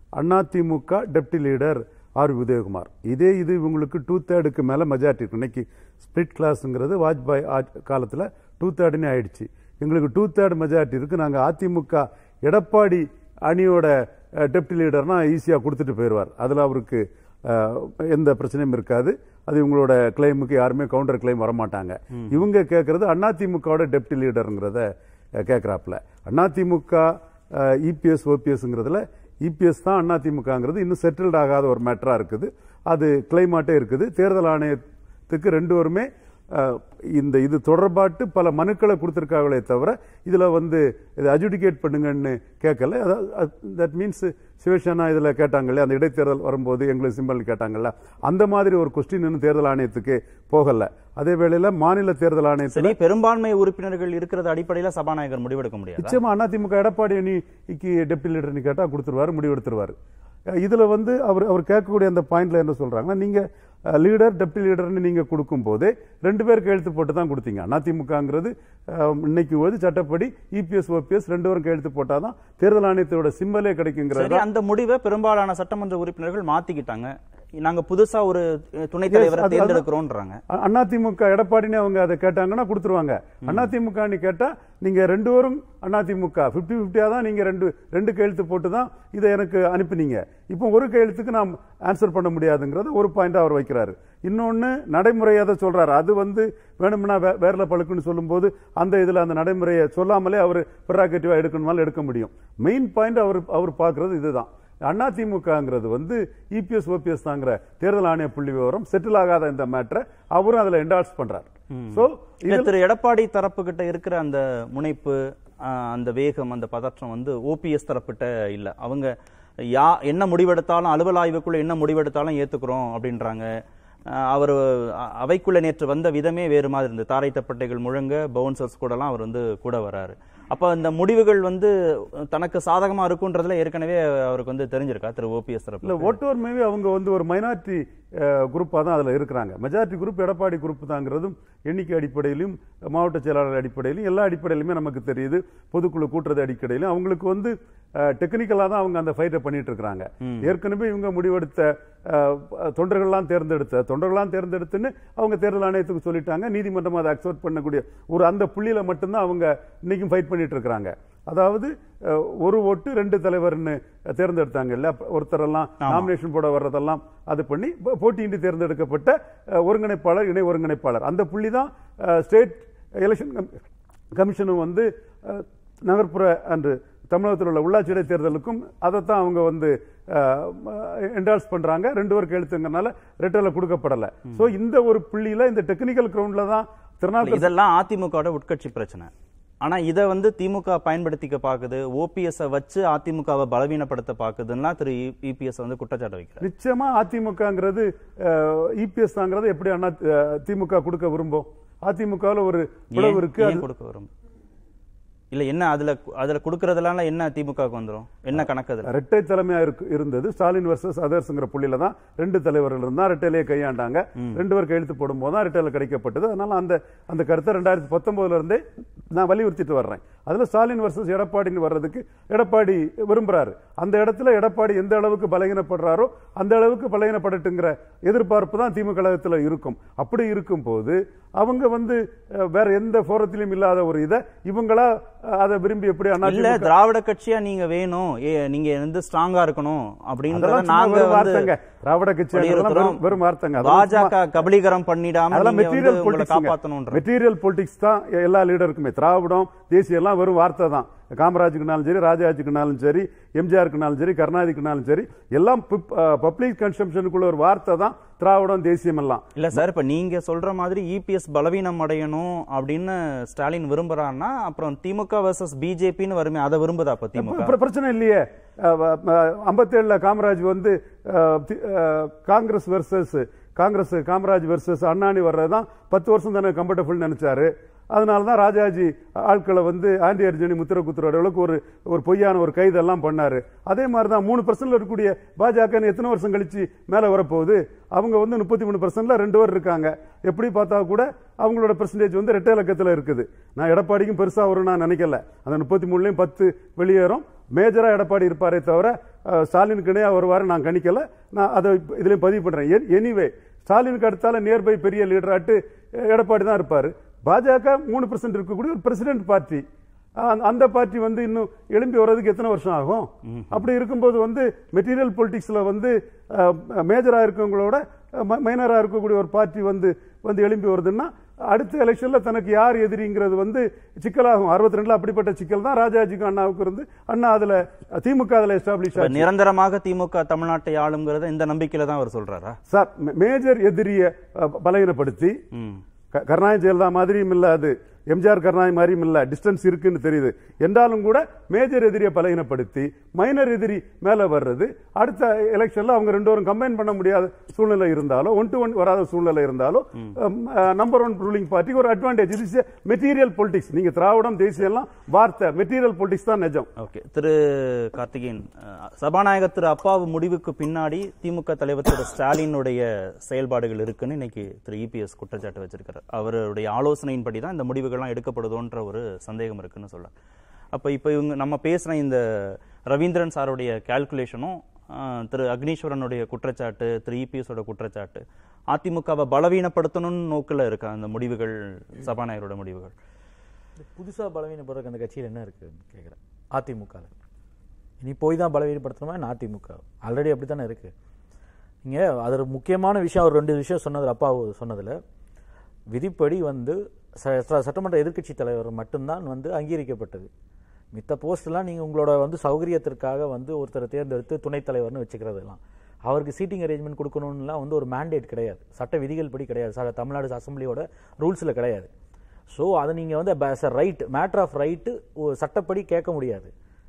AIADMK deputy leader R Udhayakumar இதே இது இவங்களுக்கு டூ தேர்டுக்கு மேல மெஜாரிட்டி இருக்கு இன்னைக்கு ஸ்பிளிட் கிளாஸ்ங்கிறது வாஜ்பாய் ஆட்சி காலத்துல டூ தேர்டுன்னு ஆயிடுச்சு எங்களுக்கு டூ தேர்ட் மெஜாரிட்டி இருக்கு நாங்க அதிமுக எடப்பாடி அணியோட டெப்டி லீடர்னா ஈஸியா கொடுத்துட்டு போயிடுவார் அதுல அவருக்கு அஹ், எந்த பிரச்சனையும் இருக்காது அது இவங்களோட கிளைமுக்கு யாருமே கவுண்டர் கிளைம் வரமாட்டாங்க இவங்க கேட்கறது அதிமுகவோட டெப்டி லீடருங்கிறத கேட்கிறாப்புல அதிமுக இபிஎஸ் ஓபிஎஸ்ங்கிறதுல இபிஎஸ் தான் அதிமுகங்கிறது இன்னும் செட்டில்ட் ஆகாத ஒரு மேட்டரா இருக்குது அது கிளைமாட்டே இருக்குது தேர்தல் ஆணையத்துக்கு ரெண்டு பேருமே அஹ், இந்த இது தொடர்பாட்டு பல மனுக்களை கொடுத்திருக்காங்களே தவிர இதுல வந்து இதை அஜுடிகேட் பண்ணுங்கன்னு கேட்கல தட் மீன்ஸ் சிவசேனா இதுல கேட்டாங்கல்ல அந்த இடைத்தேர்தல் வரும்போது எங்களுக்கு சிம்பல் கேட்டாங்கல்ல அந்த மாதிரி ஒரு கொஸ்டின் இன்னும் தேர்தல் ஆணையத்துக்கு போகல அதே வேளையில மாநில தேர்தல் ஆணையத்துல சரி பெரும்பான்மை உறுப்பினர்கள் இருக்கிறது அடிப்படையில சபாநாயகர் முடிவெடுக்க முடியாது நிச்சயமா அதிமுக எடப்பாடி அணிக்கு டெப்டி லீடர் கேட்டா கொடுத்துருவாரு முடிவெடுத்துருவாரு அஹ் இதுல வந்து அவர் அவர் கேட்கக்கூடிய அந்த பாயிண்ட்ல என்ன சொல்றாங்கன்னா நீங்க லீடர் டெப்டி லீடர்னு நீங்க கொடுக்கும் போதே ரெண்டு பேர் கையெழுத்து போட்டு தான் கொடுத்தீங்க அதிமுகங்கிறது அஹ், இன்னைக்கு வந்து சட்டப்படி இபிஎஸ் ஓபிஎஸ் ரெண்டு பேரும் கையெழுத்து போட்டாதான் தேர்தல் ஆணையத்தோட சிம்பலே கிடைக்குங்கிறது சரி அந்த முடிவை பெரும்பாலான சட்டமன்ற உறுப்பினர்கள் மாத்திக்கிட்டாங்க நாங்க புதுசா ஒரு அஹ், துணைத் தலைவரை Yes, அது- தேர்ந்தெடுக்கிறோம்ன்றாங்க அ- அதிமுக எடப்பாடின்னு அவங்க அதை கேட்டாங்கன்னா கொடுத்துருவாங்க அதிமுக கேட்டா நீங்க ரெண்டு பேரும் அதிமுக 50 பிப்டியா தான் நீங்க ரெண்டு ரெண்டு கையெழுத்து போட்டு தான் இதை எனக்கு அனுப்பினீங்க இப்போ ஒரு கையெழுத்துக்கு நாம் ஆன்சர் பண்ண முடியாதுங்கிறத ஒரு பாயிண்டா அவர் வைக்கிறாரு இன்னொன்னு நடைமுறையை அதை சொல்றாரு அது வந்து வேணும்னா வே- வேர்ல பழுக்குன்னு சொல்லும்போது அந்த இதுல அந்த நடைமுறையை சொல்லாமலே அவர் ப்ரெராகேட்டிவா எடுக்கணுமாலும் எடுக்க முடியும் மெயின் பாயிண்ட் அவர் அவர் பார்க்கிறது இதுதான் அதிமுகங்கிறது வந்து இபிஎஸ் ஓபிஎஸ் தாங்கிற தேர்தல் ஆணைய புள்ளி விவரம் செட்டில் ஆகாத இந்த மேட்டரை அவரும் அதுல என்டால்ஸ் பண்றாரு சோ இல்ல திரு எடப்பாடி தரப்பு கிட்ட இருக்கிற அந்த முனைப்பு அஹ், அந்த வேகம் அந்த பதற்றம் வந்து ஓபிஎஸ் தரப்பிட்ட இல்ல அவங்க யா என்ன முடிவெடுத்தாலும் அலுவல் ஆய்வுக்குள்ள என்ன முடிவெடுத்தாலும் ஏத்துக்கிறோம் அப்படின்றாங்க அஹ், அவர் அ- அவைக்குள்ள நேற்று வந்த விதமே வேறு மாதிரி இருந்தது தாரை தப்பட்டைகள் முழங்க பவுன்சர்ஸ் கூடலாம் அவர் வந்து கூட வராரு அப்ப இந்த முடிவுகள் வந்து தனக்கு சாதகமா இருக்குன்றதுல ஏற்கனவே அவருக்கு வந்து தெரிஞ்சிருக்கா திரு ஓபிஎஸ் இல்ல தரப்பு ஓட்டுவர் மேவி அவங்க வந்து ஒரு மைனாரிட்டி குரூப்பாக தான் அதில் இருக்கிறாங்க மெஜாரிட்டி குரூப் எடப்பாடி குரூப் தாங்கிறதும் எண்ணிக்கை அடிப்படையிலும் மாவட்ட செயலாளர் அடிப்படையிலும் எல்லா அடிப்படையிலுமே நமக்கு தெரியுது பொதுக்குழு கூட்டுறது அடிப்படையிலும் அவங்களுக்கு வந்து டெக்னிக்கலாக தான் அவங்க அந்த ஃபைட்டை பண்ணிட்டு இருக்கிறாங்க ஏற்கனவே இவங்க முடிவெடுத்த அஹ், தொண்டர்கள்லாம் தேர்ந்தெடுத்த தொண்டர்கள்லாம் தேர்ந்தெடுத்துன்னு அவங்க தேர்தல் ஆணையத்துக்கு சொல்லிட்டாங்க நீதிமன்றம் அதை அக்செப்ட் பண்ணக்கூடிய ஒரு அந்த புள்ளியில மட்டும்தான் அவங்க இன்னைக்கும் ஃபைட் பண்ணிட்டு இருக்கிறாங்க அதாவது அஹ், ஒரு ஓட்டு ரெண்டு தலைவர்னு தேர்ந்தெடுத்தாங்க இல்ல ஒருத்தரெல்லாம் நாமினேஷன் போட வர்றதெல்லாம் அது பண்ணி போ- போட்டியின்றி தேர்ந்தெடுக்கப்பட்ட அஹ், ஒருங்கிணைப்பாளர் இணை ஒருங்கிணைப்பாளர் அந்த புள்ளி தான் ஸ்டேட் எலெக்ஷன் கமிஷனும் வந்து அஹ், நகர்ப்புற அன்று தமிழகத்தில் உள்ள உள்ளாட்சி இடைத்தேர்தலுக்கும் அதைத்தான் அவங்க வந்து என்டால்ஸ் பண்றாங்க ரெண்டு பேருக்கு எழுத்துங்கனால ரெட்டல கொடுக்கப்படல சோ இந்த ஒரு புள்ளியில இந்த டெக்னிக்கல் கிரவுண்ட்ல தான் திருநாவுக்கரசு இதெல்லாம் அதிமுகவோட உட்கட்சி பிரச்சனை ஆனா இதை வந்து திமுக பயன்படுத்திக்க பாக்குது ஓபிஎஸ் வச்சு அதிமுகவை பலவீனப்படுத்த பாக்குதுன்னா திரு இபிஎஸ் வந்து குற்றச்சாட்டு வைக்கிறார் நிச்சயமா அதிமுகங்கிறது இபிஎஸ் தாங்கிறது எப்படி அண்ணா அஹ், திமுக கொடுக்க விரும்பும் அதிமுகவில் ஒரு பிளவு ஏன் இருக்கு ஏன் அது- கொடுக்க வரும் இல்ல என்ன அதுல அதுல கொடுக்கறதுலாம் என்ன திமுகவுக்கு வந்துரும் என்ன கணக்கு அதுல ரெட்டை தலைமையா இருக்கு இருந்தது ஸ்டாலின் வர்சஸ் அதர்ஸ்ங்கிற புள்ளியில தான் ரெண்டு தலைவர்கள் இருந்தா ரெட்டையிலேயே கையாண்டாங்க ரெண்டு பேர் கையெழுத்து போடும்போது தான் ரெட்டையில கிடைக்கப்பட்டது அதனால அந்த அந்த கருத்தை ரெண்டாயிரத்தி பத்தொன்பதுல இருந்தே நான் வலியுறுத்திட்டு வர்றேன் அதுல ஸ்டாலின் வர்சஸ் எடப்பாடின்னு வர்றதுக்கு எடப்பாடி விரும்புறாரு அந்த இடத்துல எடப்பாடி எந்த அளவுக்கு பலகீனப்படுறாரோ அந்த அளவுக்கு பலகீனப்படட்டுங்கிற எதிர்பார்ப்பு தான் திமுக கழகத்துல இருக்கும் அப்படி இருக்கும் போது அவங்க வந்து அஹ், வேற எந்த போரத்திலும் இல்லாத ஒரு இதை இவங்களா அஹ், அதை விரும்பி எப்படி அண்ணா இல்ல திராவிட கட்சியா நீங்க வேணும் ஏ, நீங்க வந்து ஸ்ட்ராங்கா இருக்கணும் அப்படின்றத அதெல்லாம் சும்மா நாங்க வெறும் வந்து வார்த்தைங்க திராவிட கட்சி வலியுறுத்துறோம். வெறும் வெறும் வார்த்தைங்க அதெல்லாம் சும்மா- பாஜக கபலீகரம் பண்ணிடாம அதெல்லாம் நீங்க வந்து மெட்டீரியல் உங்களை பொலிட்டிக்ஸ் காப்பாத்தணும்ன்ற மெட்டீரியல் பொலிட்டிக்ஸ் தான் எ- எல்லா லீடருக்குமே திராவிடம் தேசியம் எல்லாம் வெறும் வார்த்தை தான் காமராஜுக்குனாலும் சரி ராஜாஜுக்குனாலும் சரி எம்ஜிஆருக்குனாலும் சரி கருணாநிதிக்குனாலும் சரி எல்லாம் பப்ளிக் கன்சம்ஷனுக்குள்ள ஒரு வார்த்தை தான் திராவிடம் தேசியம் எல்லாம் இல்ல சார் இப்ப நீங்க சொல்ற மாதிரி இபிஎஸ் பலவீனம் அடையணும் அப்படின்னு ஸ்டாலின் விரும்புறான்னா அப்புறம் திமுக வர்சஸ் பிஜேபின்னு வருமே அதை விரும்புதா அப்ப திமுக பிர- பிரச்சனை இல்லையே ஐம்பத்தேழுல காமராஜ் வந்து அஹ், தி- அஹ், Congress versus Congress Kamaraj versus அண்ணாணி வர்றதுதான் பத்து வருஷம் தானே கம்ஃபர்டபுள் நினைச்சாரு அதனால தான் ராஜாஜி ஆட்களை வந்து ஆண்டி அர்ஜுனி முத்திர குத்துற அளவுக்கு ஒரு ஒரு பொய்யான ஒரு கைதெல்லாம் பண்ணாரு அதே மாதிரி தான் மூணு பர்சன்ட்ல இருக்கக்கூடிய பாஜக எத்தனை வருஷம் கழிச்சு மேல வரப்போகுது அவங்க வந்து முப்பத்தி மூணு பர்சன்ட்ல ரெண்டு பேர் இருக்காங்க எப்படி பார்த்தா கூட அவங்களோட பெர்சன்டேஜ் வந்து ரெட்டை இலக்கத்துல இருக்குது நான் எடப்பாடிக்கும் பெருசா வரும் நான் நினைக்கல அந்த முப்பத்தி மூணுலயும் பத்து வெளியேறும் மேஜரா எடப்பாடி இருப்பாரே தவிர அஹ், ஸ்டாலினுக்கு இணையா வருவாரு நான் கணிக்கல நான் அதை இப்ப இதுலயும் பதிவு பண்றேன் எனிவே ஸ்டாலினுக்கு அடுத்தால நியர்பை பெரிய லீடராட்டு அஹ், எடப்பாடி தான் இருப்பாரு பாஜக மூணு பர்சன்ட் இருக்கக்கூடிய ஒரு பிரசிடென்ட் பார்ட்டி அஹ், அந்த பார்ட்டி வந்து இன்னும் எழும்பி வர்றதுக்கு எத்தனை வருஷம் ஆகும் அப்படி இருக்கும்போது வந்து மெட்டீரியல் பொலிட்டிக்ஸ்ல வந்து மேஜரா இருக்கவங்களோட மைனரா இருக்கக்கூடிய ஒரு பார்ட்டி வந்து வந்து எழும்பி வருதுன்னா அடுத்த எலெக்ஷன்ல தனக்கு யார் எதிரிங்கிறது வந்து சிக்கலாகும் அறுபத்தி ரெண்டுல அப்படிப்பட்ட சிக்கல் தான் ராஜாஜிக்கும் அண்ணாவுக்கு இருந்து அண்ணா அதுல திமுக அதுல எஸ்டாப்ளிஷ் இப்ப ஆச்சு நிரந்தரமாக திமுக தமிழ்நாட்டை ஆளுங்கிறத இந்த நம்பிக்கையில தான் அவர் சொல்றாரா சார் மேஜர் எதிரிய அஹ், பலகீனப்படுத்தி ம் க- கருணாநிதி ஜெயலலிதா மாதிரியும் இல்ல அது எம்ஜிஆர் கருணாநிதி மாதிரியும் இல்ல டிஸ்டன்ஸ் இருக்குன்னு தெரியுது என்றாலும் கூட மேஜர் எதிரியை பலகீனப்படுத்தி மைனர் எதிரி மேல வர்றது அடுத்த எலெக்ஷன்ல அவங்க ரெண்டு பேரும் கம்பைன் பண்ண முடியாத சூழ்நிலை இருந்தாலோ ஒன் டு ஒன் வராத சூழ்நிலை இருந்தாலோ நம்பர் ஒன் ரூலிங் பார்ட்டிக்கு ஒரு அட்வான்டேஜ் இது மெட்டீரியல் பொலிட்டிக்ஸ் நீங்க திராவிடம் தேசியம் எல்லாம் வார்த்தை மெட்டீரியல் பொலிட்டிக்ஸ் தான் நிஜம் ஓகே திரு கார்த்திகேயன் அஹ், சபாநாயகர் திரு அப்பாவு முடிவுக்கு பின்னாடி திமுக தலைவர் திரு ஸ்டாலினுடைய செயல்பாடுகள் இருக்குன்னு இன்னைக்கு திரு இபிஎஸ் குற்றச்சாட்டு வச்சிருக்காரு அவருடைய ஆலோசனையின்படி தான் இந்த முடிவுகள்லாம் எடுக்கப்படுதோன்ற ஒரு சந்தேகம் இருக்குன்னு சொல்ல அப்ப இப்ப இவங்க நம்ம பேசின இந்த ரவீந்திரன் சாருடைய கால்குலேஷனும் திரு அக்னீஸ்வரனுடைய குற்றச்சாட்டு திரு இபிஎஸோட குற்றச்சாட்டு அதிமுகவை பலவீனப்படுத்தணும்னு நோக்கில் இருக்கா அந்த முடிவுகள் சபாநாயகரோட முடிவுகள் புதுசா பலவீனப்படுறதுக்கு அந்த கட்சியில் என்ன இருக்குன்னு கேட்குறேன் அதிமுக இனி போய் தான் பலவீனப்படுத்தணுமா என்ன அதிமுக ஆல்ரெடி அப்படி தானே இருக்கு நீங்க அதில் முக்கியமான விஷயம் ஒரு ரெண்டு விஷயம் சொன்னது அப்பா சொன்னதுல விதிப்படி வந்து ச- ச- சட்டமன்ற எதிர்க்கட்சி தலைவர் மட்டும்தான் வந்து அங்கீகரிக்கப்பட்டது மித்த போஸ்ட்லாம் நீங்க உங்களோட வந்து சௌகரியத்திற்காக வந்து ஒருத்தரை தேர்ந்தெடுத்து துணைத் தலைவர்னு வச்சுக்கிறதெல்லாம் அவருக்கு சீட்டிங் அரேஞ்ச்மெண்ட் கொடுக்கணும்லாம் வந்து ஒரு மேண்டேட் கிடையாது சட்ட விதிகள் படி கிடையாது ச- தமிழ்நாடு அசம்பிளியோட ரூல்ஸில் கிடையாது ஸோ அதை நீங்கள் வந்து ரைட் மேட்டர் ஆஃப் ரைட்டு சட்டப்படி கேட்க முடியாது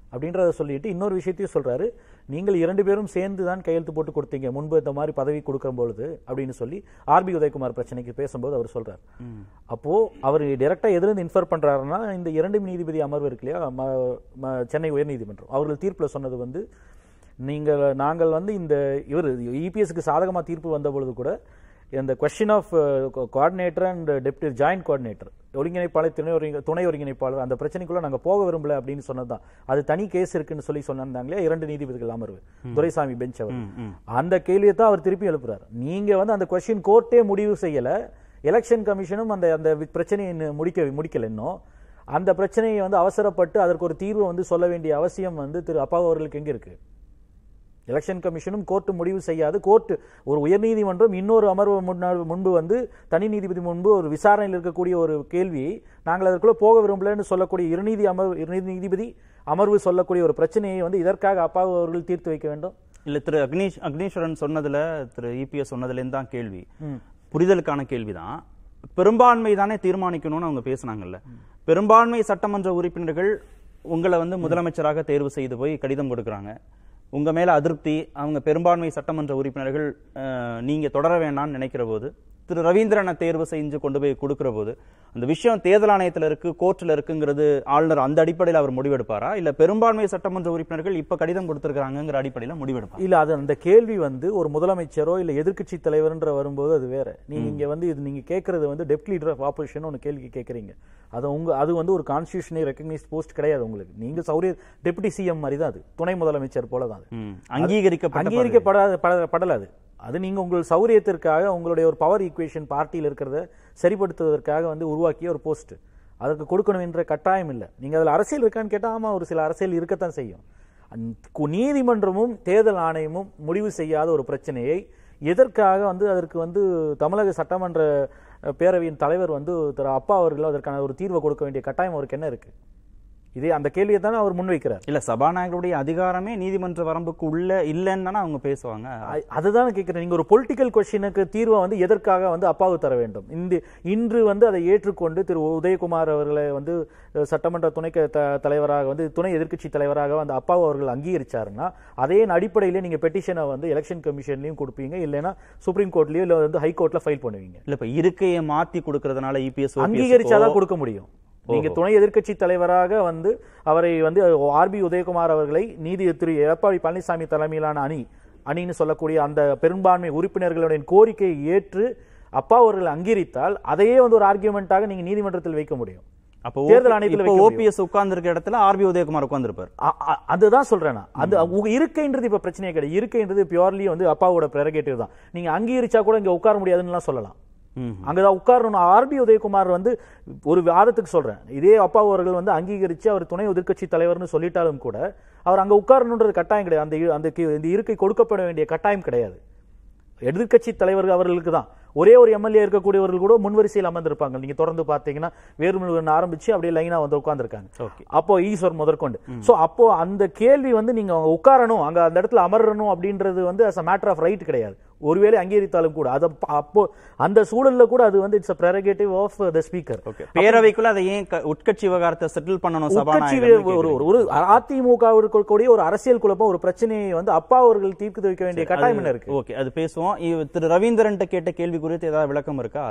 அப்படின்றத சொல்லிட்டு இன்னொரு விஷயத்தையும் சொல்றாரு நீங்கள் இரண்டு பேரும் சேர்ந்து தான் கையெழுத்து போட்டு கொடுத்தீங்க முன்பு இந்த மாதிரி பதவி கொடுக்கிற பொழுது அப்படின்னு சொல்லி ஆர்பி உதயகுமார் பிரச்சனைக்கு பேசும்போது அவர் சொல்றாரு அப்போ அவர் டைரக்டா எதிலிருந்து இன்ஃபர் பண்றாருன்னா இந்த இரண்டு நீதிபதி அமர்வு இருக்கு இல்லையா ம- ம- சென்னை உயர்நீதிமன்றம் அவர்கள் தீர்ப்புல சொன்னது வந்து நீங்கள் நாங்கள் வந்து இந்த இவர் இபிஎஸ்க்கு சாதகமா தீர்ப்பு வந்த பொழுது கூட இந்த question of coordinator and deputy joint coordinator ஒருங்கிணைப்பாளர் துணை ஒருங்க துணை ஒருங்கிணைப்பாளர் அந்த பிரச்சனைக்குள்ள நாங்க போக விரும்பல அப்படின்னு சொன்னதுதான் அது தனி கேஸ் இருக்குன்னு சொல்லி சொன்னாங்களே இரண்டு நீதிபதிகள் அமர்வு துரைசாமி பெஞ்ச் அவர் அந்த கேள்வியை தான் அவர் திருப்பி எழுப்புறாரு நீங்க வந்து அந்த கொஸ்டின் கோர்ட்டே முடிவு செய்யல எலெக்ஷன் கமிஷனும் அந்த அந்த வி- பிரச்சனையை இன்னும் முடிக்க முடிக்கல இன்னும் அந்த பிரச்சனையை வந்து அவசரப்பட்டு அதற்கு ஒரு தீர்வு வந்து சொல்ல வேண்டிய அவசியம் வந்து திரு அப்பா அவர்களுக்கு எங்க இருக்கு எலெக்ஷன் கமிஷனும் கோர்ட் முடிவு செய்யாது கோர்ட் ஒரு உயர்நீதிமன்றம் இன்னொரு அமர்வு முன்னாள் முன்பு வந்து தனி நீதிபதி முன்பு ஒரு விசாரணையில் இருக்கக்கூடிய ஒரு கேள்வியை நாங்கள் அதற்குள்ள போக விரும்பலன்னு சொல்லக்கூடிய இருநீதி அமர்வு இருநீதி நீதிபதி அமர்வு சொல்லக்கூடிய ஒரு பிரச்சனையை வந்து இதற்காக அப்பா அவர்கள் தீர்த்து வைக்க வேண்டும் இல்ல திரு அக்னீஷ் அக்னீஸ்வரன் சொன்னதுல திரு இபிஎஸ் சொன்னதுலேருந்து தான் கேள்வி புரிதலுக்கான கேள்விதான் பெரும்பான்மை தானே தீர்மானிக்கணும்னு அவங்க பேசுனாங்கல்ல பெரும்பான்மை சட்டமன்ற உறுப்பினர்கள் உங்களை வந்து முதலமைச்சராக தேர்வு செய்து போய் கடிதம் கொடுக்குறாங்க உங்க மேல அதிருப்தி அவங்க பெரும்பான்மை சட்டமன்ற உறுப்பினர்கள் அஹ், நீங்க தொடர வேண்டாம்னு நினைக்கிற போது திரு ரவீந்திரனை தேர்வு செஞ்சு கொண்டு போய் கொடுக்கிற போது அந்த விஷயம் தேர்தல் ஆணையத்துல இருக்கு கோர்ட்ல இருக்குங்கிறது ஆளுநர் அந்த அடிப்படையில் அவர் முடிவெடுப்பாரா இல்ல பெரும்பான்மை சட்டமன்ற உறுப்பினர்கள் இப்ப கடிதம் கொடுத்திருக்காங்கிற அடிப்படையில முடிவெடுப்பாரா இல்ல அது அந்த கேள்வி வந்து ஒரு முதலமைச்சரோ இல்ல எதிர்க்கட்சி தலைவர்ன்ற வரும்போது அது வேற நீங்க இங்க வந்து இது நீங்க கேக்குறது வந்து டெப்ட் லீடர் ஆஃப் ஆப்போசிஷன் ஒன்னு கேள்வி கேக்குறீங்க அது உங்க அது வந்து ஒரு கான்ஸ்டியூஷனி ரெகக்னைஸ் போஸ்ட் கிடையாது உங்களுக்கு நீங்க சௌரிய டெப்டி சிஎம் மாதிரி தான் அது துணை முதலமைச்சர் போல தான் அது ம். அங்கீகரிக்கப்பட்ட அங்கீகரிக்கப்படாத பட- படல அது அது நீங்க உங்கள் சௌரியத்திற்காக உங்களுடைய ஒரு பவர் ஈக்குவேஷன் பார்ட்டியில் இருக்கிறத சரிப்படுத்துவதற்காக வந்து உருவாக்கிய ஒரு போஸ்ட் அதற்கு கொடுக்கணும் என்ற கட்டாயம் இல்லை நீங்க அதுல அரசியல் இருக்கான்னு கேட்டா ஆமா ஒரு சில அரசியல் இருக்கத்தான் செய்யும் அந்த கு- நீதிமன்றமும் தேர்தல் ஆணையமும் முடிவு செய்யாத ஒரு பிரச்சனையை எதற்காக வந்து அதற்கு வந்து தமிழக சட்டமன்ற அஹ், பேரவையின் தலைவர் வந்து திரு அப்பா அவர்கள் அதற்கான ஒரு தீர்வை கொடுக்க வேண்டிய கட்டாயம் அவருக்கு என்ன இருக்கு இதே அந்த கேள்வியை தானே அவர் முன்வைக்கிறார் இல்ல சபாநாயகருடைய அதிகாரமே நீதிமன்ற வரம்புக்கு உள்ள இல்லைன்னு தானே அவங்க பேசுவாங்க அ- அதுதான் கேட்கிறேன் நீங்க ஒரு பொலிட்டிக்கல் கொஸ்டினுக்கு தீர்வை வந்து எதற்காக வந்து அப்பாவு தர வேண்டும் இந்த இன்று வந்து அதை ஏற்றுக்கொண்டு திரு உதயகுமார் அவர்களை வந்து அஹ், சட்டமன்ற துணை க- த- தலைவராக வந்து துணை எதிர்க்கட்சி தலைவராக வந்து அப்பாவு அவர்கள் அங்கீகரிச்சாருன்னா அதே அடிப்படையிலே நீங்க பெட்டிஷனை வந்து எலெக்ஷன் கமிஷன்லயும் கொடுப்பீங்க இல்லைன்னா சுப்ரீம் கோர்ட்லயோ இல்ல வந்து ஹை கோர்ட்ல ஃபைல் பண்ணுவீங்க இல்ல இப்ப இருக்கையை மாத்தி கொடுக்கறதுனால இபிஎஸ் அங்கீகரிச்சாதான் கொடுக்க முடியும் நீங்க துணை எதிர்க்கட்சி தலைவராக வந்து அவரை வந்து ஆர்பி உதயகுமார் அவர்களை நீதி திரு எடப்பாடி பழனிசாமி தலைமையிலான அணி அணின்னு சொல்லக்கூடிய அந்த பெரும்பான்மை உறுப்பினர்களுடைய கோரிக்கையை ஏற்று அப்பா அவர்கள் அங்கீகரித்தால் அதையே வந்து ஒரு ஆர்கியூமெண்டாக நீங்க நீதிமன்றத்தில் வைக்க முடியும் அப்போ தேர்தல் ஆணையத்துல இப்போ வைக்க முடியும். ஓபிஎஸ் உட்கார்ந்து இருக்க இடத்துல ஆர்பி உதயகுமார் உட்கார்ந்துருப்பார் அ- அ- அதுதான் சொல்றேன் நான் அது உங்க இருக்கைன்றது இப்ப பிரச்சனையே கிடையாது இருக்கைன்றது பியூர்லி வந்து அப்பாவோட பிரெரகேட்டிவ் தான் நீங்க அங்கீகரிச்சா கூட இங்க உட்கார முடியாதுன்னு சொல்லலாம் அங்கதான் உட்காரணும் ஆர்பி உதயகுமார் வந்து ஒரு வாதத்துக்கு சொல்றேன் இதே அப்பா அவர்கள் வந்து அங்கீகரிச்சு அவர் துணை எதிர்க்கட்சி தலைவர்னு சொல்லிட்டாலும் கூட அவர் அங்க உட்காரணுன்றது கட்டாயம் கிடையாது அந்த இ- அந்த கி- இந்த இருக்கை கொடுக்கப்பட வேண்டிய கட்டாயம் கிடையாது எதிர்க்கட்சி தலைவர்கள் அவர்களுக்கு தான் ஒரே ஒரு எம்எல்ஏ இருக்கக்கூடியவர்கள் கூட முன்வரிசையில் அமர்ந்திருப்பாங்க நீங்க தொடர்ந்து பாத்தீங்கன்னா வேறுமுருகன் ஆரம்பிச்சு அப்படியே லைனா வந்து உட்கார்ந்திருக்காங்க Okay. அப்போ ஈஸ்வர் முதற்கொண்டு சோ அப்போ அந்த கேள்வி வந்து நீங்க அங்க உட்காரணும் அங்க அந்த இடத்துல அமரணும் அப்படின்றது வந்து as a matter of right கிடையாது ஒருவேளை அங்கீகரித்தாலும் கூட அது அப்ப- அப்போ அந்த சூழல்ல கூட அது வந்து it's prerogative of the speaker பேரவைக்குள்ள அதை ஏன் க- உட்கட்சி விவகாரத்தை செட்டில் பண்ணணும் உட்கட்சி சபாநாயகர் ஒரு ஒரு- ஒரு அதிமுக இருக்கக்கூடிய ஒரு அரசியல் குழப்பம் ஒரு பிரச்சனையை வந்து அப்பா அவர்கள் தீர்த்து வைக்க வேண்டிய கட்டாயம் என்ன இருக்கு ஓகே அது பேசுவோம் இவ- திரு ரவீந்திரன் கேட்ட கேள்வி குறித்து ஏதாவது விளக்கம் இருக்கா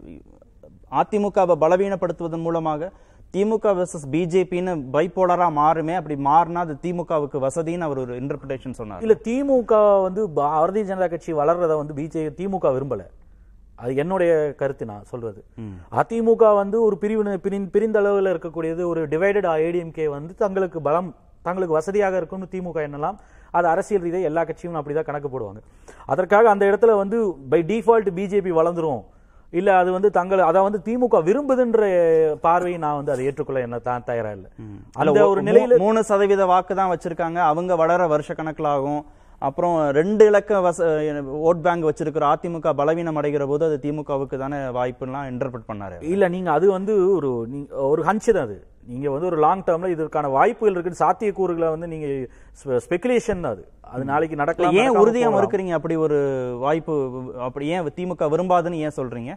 அதிமுகவை பலவீனப்படுத்துவதன் மூலமாக திமுக வெர்சஸ் பிஜேபின்னு பைப்போலரா மாறுமே அப்படி மாறினா அது திமுகவுக்கு வசதின்னு அவர் ஒரு இன்டர்பிரேஷன் சொன்னார் இல்ல திமுக வந்து பா- பாரதிய ஜனதா கட்சி வளர்றத வந்து பிஜே திமுக விரும்பல அது என்னுடைய கருத்து நான் சொல்றது அதிமுக வந்து ஒரு பிரிவினை பிரிந்- பிரிந்த அளவில் இருக்கக்கூடியது ஒரு டிவைடட் ஏடிஎம்கே வந்து தங்களுக்கு பலம் தங்களுக்கு வசதியாக இருக்கும்னு திமுக என்னலாம் அது அரசியல் ரீதியாக எல்லா கட்சியும் அப்படிதான் கணக்கு போடுவாங்க அதற்காக அந்த இடத்துல வந்து பை டிஃபால்ட் பிஜேபி வளர்ந்துரும் இல்ல அது வந்து தங்கள் அத வந்து திமுக விரும்புதுன்ற பார்வையை நான் வந்து அதை ஏற்றுக்கொள்ள என்ன தான் தயாரா இல்ல அந்த அல்ல, ஒரு மூ- நிலையில மூணு சதவீத வாக்கு தான் வச்சிருக்காங்க அவங்க வளர வருஷ கணக்கில் ஆகும் அப்புறம் ரெண்டு இலக்க வச ஓட் பேங்க் வச்சிருக்கிற அதிமுக பலவீனம் அடைகிற போது அது திமுகவுக்கு தானே வாய்ப்புலாம் இன்டர்பிரட் பண்ணாரு இல்ல நீங்க அது வந்து ஒரு நீங்க ஒரு ஹன்ச் தான் அது நீங்க வந்து ஒரு லாங் டேர்ம்ல இதற்கான வாய்ப்புகள் இருக்கு சாத்தியக்கூறுகளை வந்து நீங்க ஸ்பெகுலேஷன் தான் அது அது நாளைக்கு இல்ல, நடக்கலாம் ஏன் நடக்காம உறுதியா போகலாம். மறுக்கிறீங்க அப்படி ஒரு வாய்ப்பு அப்படி ஏன் திமுக விரும்பாதுன்னு ஏன் சொல்றீங்க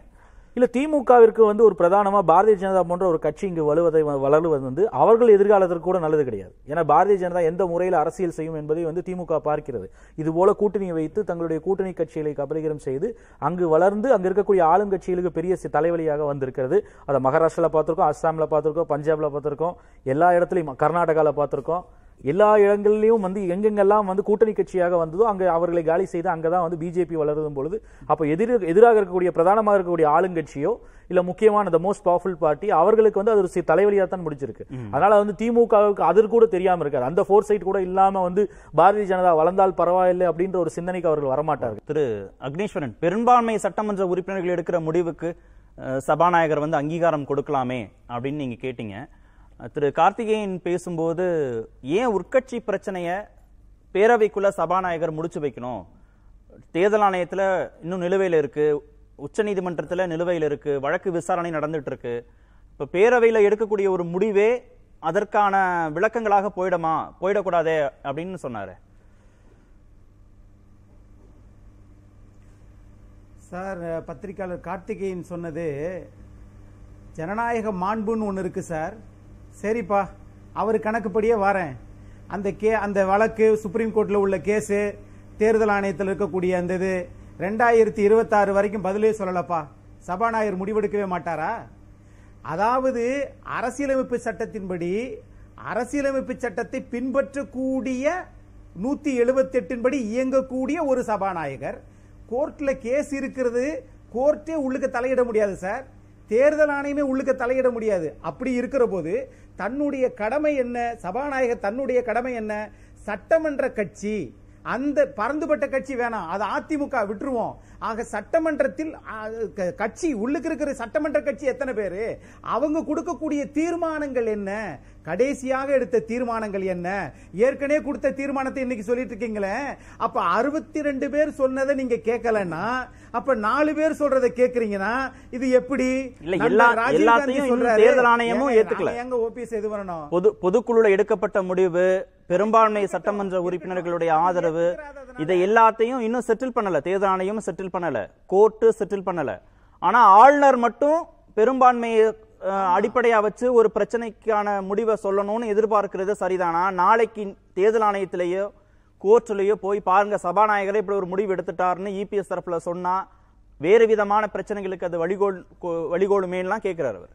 இல்ல திமுகவிற்கு வந்து ஒரு பிரதானமா பாரதிய ஜனதா போன்ற ஒரு கட்சி இங்கு வலுவதை வளருவது வந்து அவர்கள் எதிர்காலத்திற்கு கூட நல்லது கிடையாது ஏன்னா பாரதிய ஜனதா எந்த முறையில் அரசியல் செய்யும் என்பதை வந்து திமுக பார்க்கிறது இது போல கூட்டணியை வைத்து தங்களுடைய கூட்டணி கட்சிகளை கபலீகரம் செய்து அங்கு வளர்ந்து அங்க இருக்கக்கூடிய ஆளும் கட்சிகளுக்கு பெரிய சி- தலைவலியாக வந்திருக்கிறது அதை மகாராஷ்டிரால பார்த்திருக்கோம் அஸ்ஸாம்ல பார்த்திருக்கோம் பஞ்சாப்ல பார்த்திருக்கோம் எல்லா இடத்துலையும் கர்நாடகால பார்த்திருக்கோம் எல்லா இடங்கள்லயும் வந்து எங்கெங்கெல்லாம் வந்து கூட்டணி கட்சியாக வந்ததோ அங்க அவர்களை காலி செய்து அங்கதான் வந்து பிஜேபி வளரும் பொழுது அப்ப எதிர் எதிராக இருக்கக்கூடிய பிரதானமாக இருக்கக்கூடிய ஆளுங்கட்சியோ இல்ல முக்கியமான த மோஸ்ட் பவர்ஃபுல் பார்ட்டி அவர்களுக்கு வந்து அது ஒரு சி- தலைவலியா தான் முடிச்சிருக்கு அதனால வந்து திமுகவுக்கு அது கூட தெரியாம இருக்காது அந்த ஃபோர் சைட் கூட இல்லாம வந்து பாரதிய ஜனதா வளர்ந்தால் பரவாயில்லை அப்படின்ற ஒரு சிந்தனைக்கு அவர்கள் வரமாட்டார்கள் திரு அக்னீஸ்வரன் பெரும்பான்மை சட்டமன்ற உறுப்பினர்கள் எடுக்கிற முடிவுக்கு அஹ், சபாநாயகர் வந்து அங்கீகாரம் கொடுக்கலாமே அப்படின்னு நீங்க கேட்டீங்க அஹ், திரு கார்த்திகேயன் பேசும்போது ஏன் உட்கட்சி பிரச்சனைய பேரவைக்குள்ள சபாநாயகர் முடிச்சு வைக்கணும் தேர்தல் ஆணையத்துல இன்னும் நிலுவையில் இருக்கு உச்சநீதிமன்றத்துல நிலுவையில் இருக்கு வழக்கு விசாரணை நடந்துட்டு இருக்கு இப்ப பேரவையில எடுக்கக்கூடிய ஒரு முடிவே அதற்கான விளக்கங்களாக போயிடுமா போயிடக்கூடாதே அப்படின்னு சொன்னாரு சார் பத்திரிக்கையாளர் கார்த்திகேயன் சொன்னது ஜனநாயக மாண்புன்னு ஒன்று இருக்கு சார் சரிப்பா அவர் கணக்குப்படியே வரேன் அந்த கே அந்த வழக்கு சுப்ரீம் கோர்ட்டில் உள்ள கேஸு தேர்தல் ஆணையத்தில் இருக்கக்கூடிய அந்த இது ரெண்டாயிரத்தி இருபத்தாறு வரைக்கும் பதிலே சொல்லலப்பா சபாநாயகர் முடிவெடுக்கவே மாட்டாரா அதாவது அரசியலமைப்பு சட்டத்தின்படி அரசியலமைப்பு சட்டத்தை பின்பற்றக்கூடிய நூத்தி எழுபத்தி எட்டின் படி இயங்கக்கூடிய ஒரு சபாநாயகர் கோர்ட்ல கேஸ் இருக்கிறது கோர்ட்டே உள்ளுக்கு தலையிட முடியாது சார் தேர்தல் ஆணையமே உள்ளுக்கு தலையிட முடியாது அப்படி இருக்கிற போது தன்னுடைய கடமை என்ன சபாநாயகர் தன்னுடைய கடமை என்ன சட்டமன்ற கட்சி அந்த பறந்துபட்ட கட்சி வேணாம் அது அதிமுக விட்டுருவோம் ஆக சட்டமன்றத்தில் ஆ, க- கட்சி உள்ளுக்கு இருக்கிற சட்டமன்ற கட்சி எத்தனை பேரு அவங்க கொடுக்கக்கூடிய தீர்மானங்கள் என்ன கடைசியாக எடுத்த தீர்மானங்கள் என்ன ஏற்கனவே கொடுத்த தீர்மானத்தை இன்னைக்கு சொல்லிட்டு இருக்கீங்களே அப்ப அறுபத்தி ரெண்டு பேர் சொன்னதை நீங்க கேட்கலன்னா அப்ப நாலு பேர் சொல்றதை கேக்குறீங்கன்னா இது எப்படி இல்ல, நண்பர் எல்லா- ராஜீவ் காந்தி எல்லாத்தையும் இன்னும் சொல்றாரு, தேர்தல் ஆணையமும் ஏங்க, ஏத்துக்கல. நாங்க எங்க ஓபிஎஸ் இது பண்ணணும் பொது பொதுக்குழுல எடுக்கப்பட்ட முடிவு பெரும்பான்மை சட்டமன்ற உறுப்பினர்களுடைய ஆதரவு இதை எல்லாத்தையும் இன்னும் செட்டில் பண்ணல தேர்தல் ஆணையம் செட்டில் பண்ணல கோர்ட்டு செட்டில் பண்ணல ஆனா ஆளுநர் மட்டும் பெரும்பான்மையை அஹ், அடிப்படையா வச்சு ஒரு பிரச்சனைக்கான முடிவை சொல்லணும்னு எதிர்பார்க்கிறது சரிதானா நாளைக்கு தேர்தல் ஆணையத்திலேயோ கோர்ட்லயோ போய் பாருங்க சபாநாயகரே இப்படி ஒரு முடிவு எடுத்துட்டாருன்னு இபிஎஸ் தரப்புல சொன்னா வேறு விதமான பிரச்சனைகளுக்கு அது வழிகோல் கோ- வழிகோலுமேலாம் கேட்கிறார் அவர்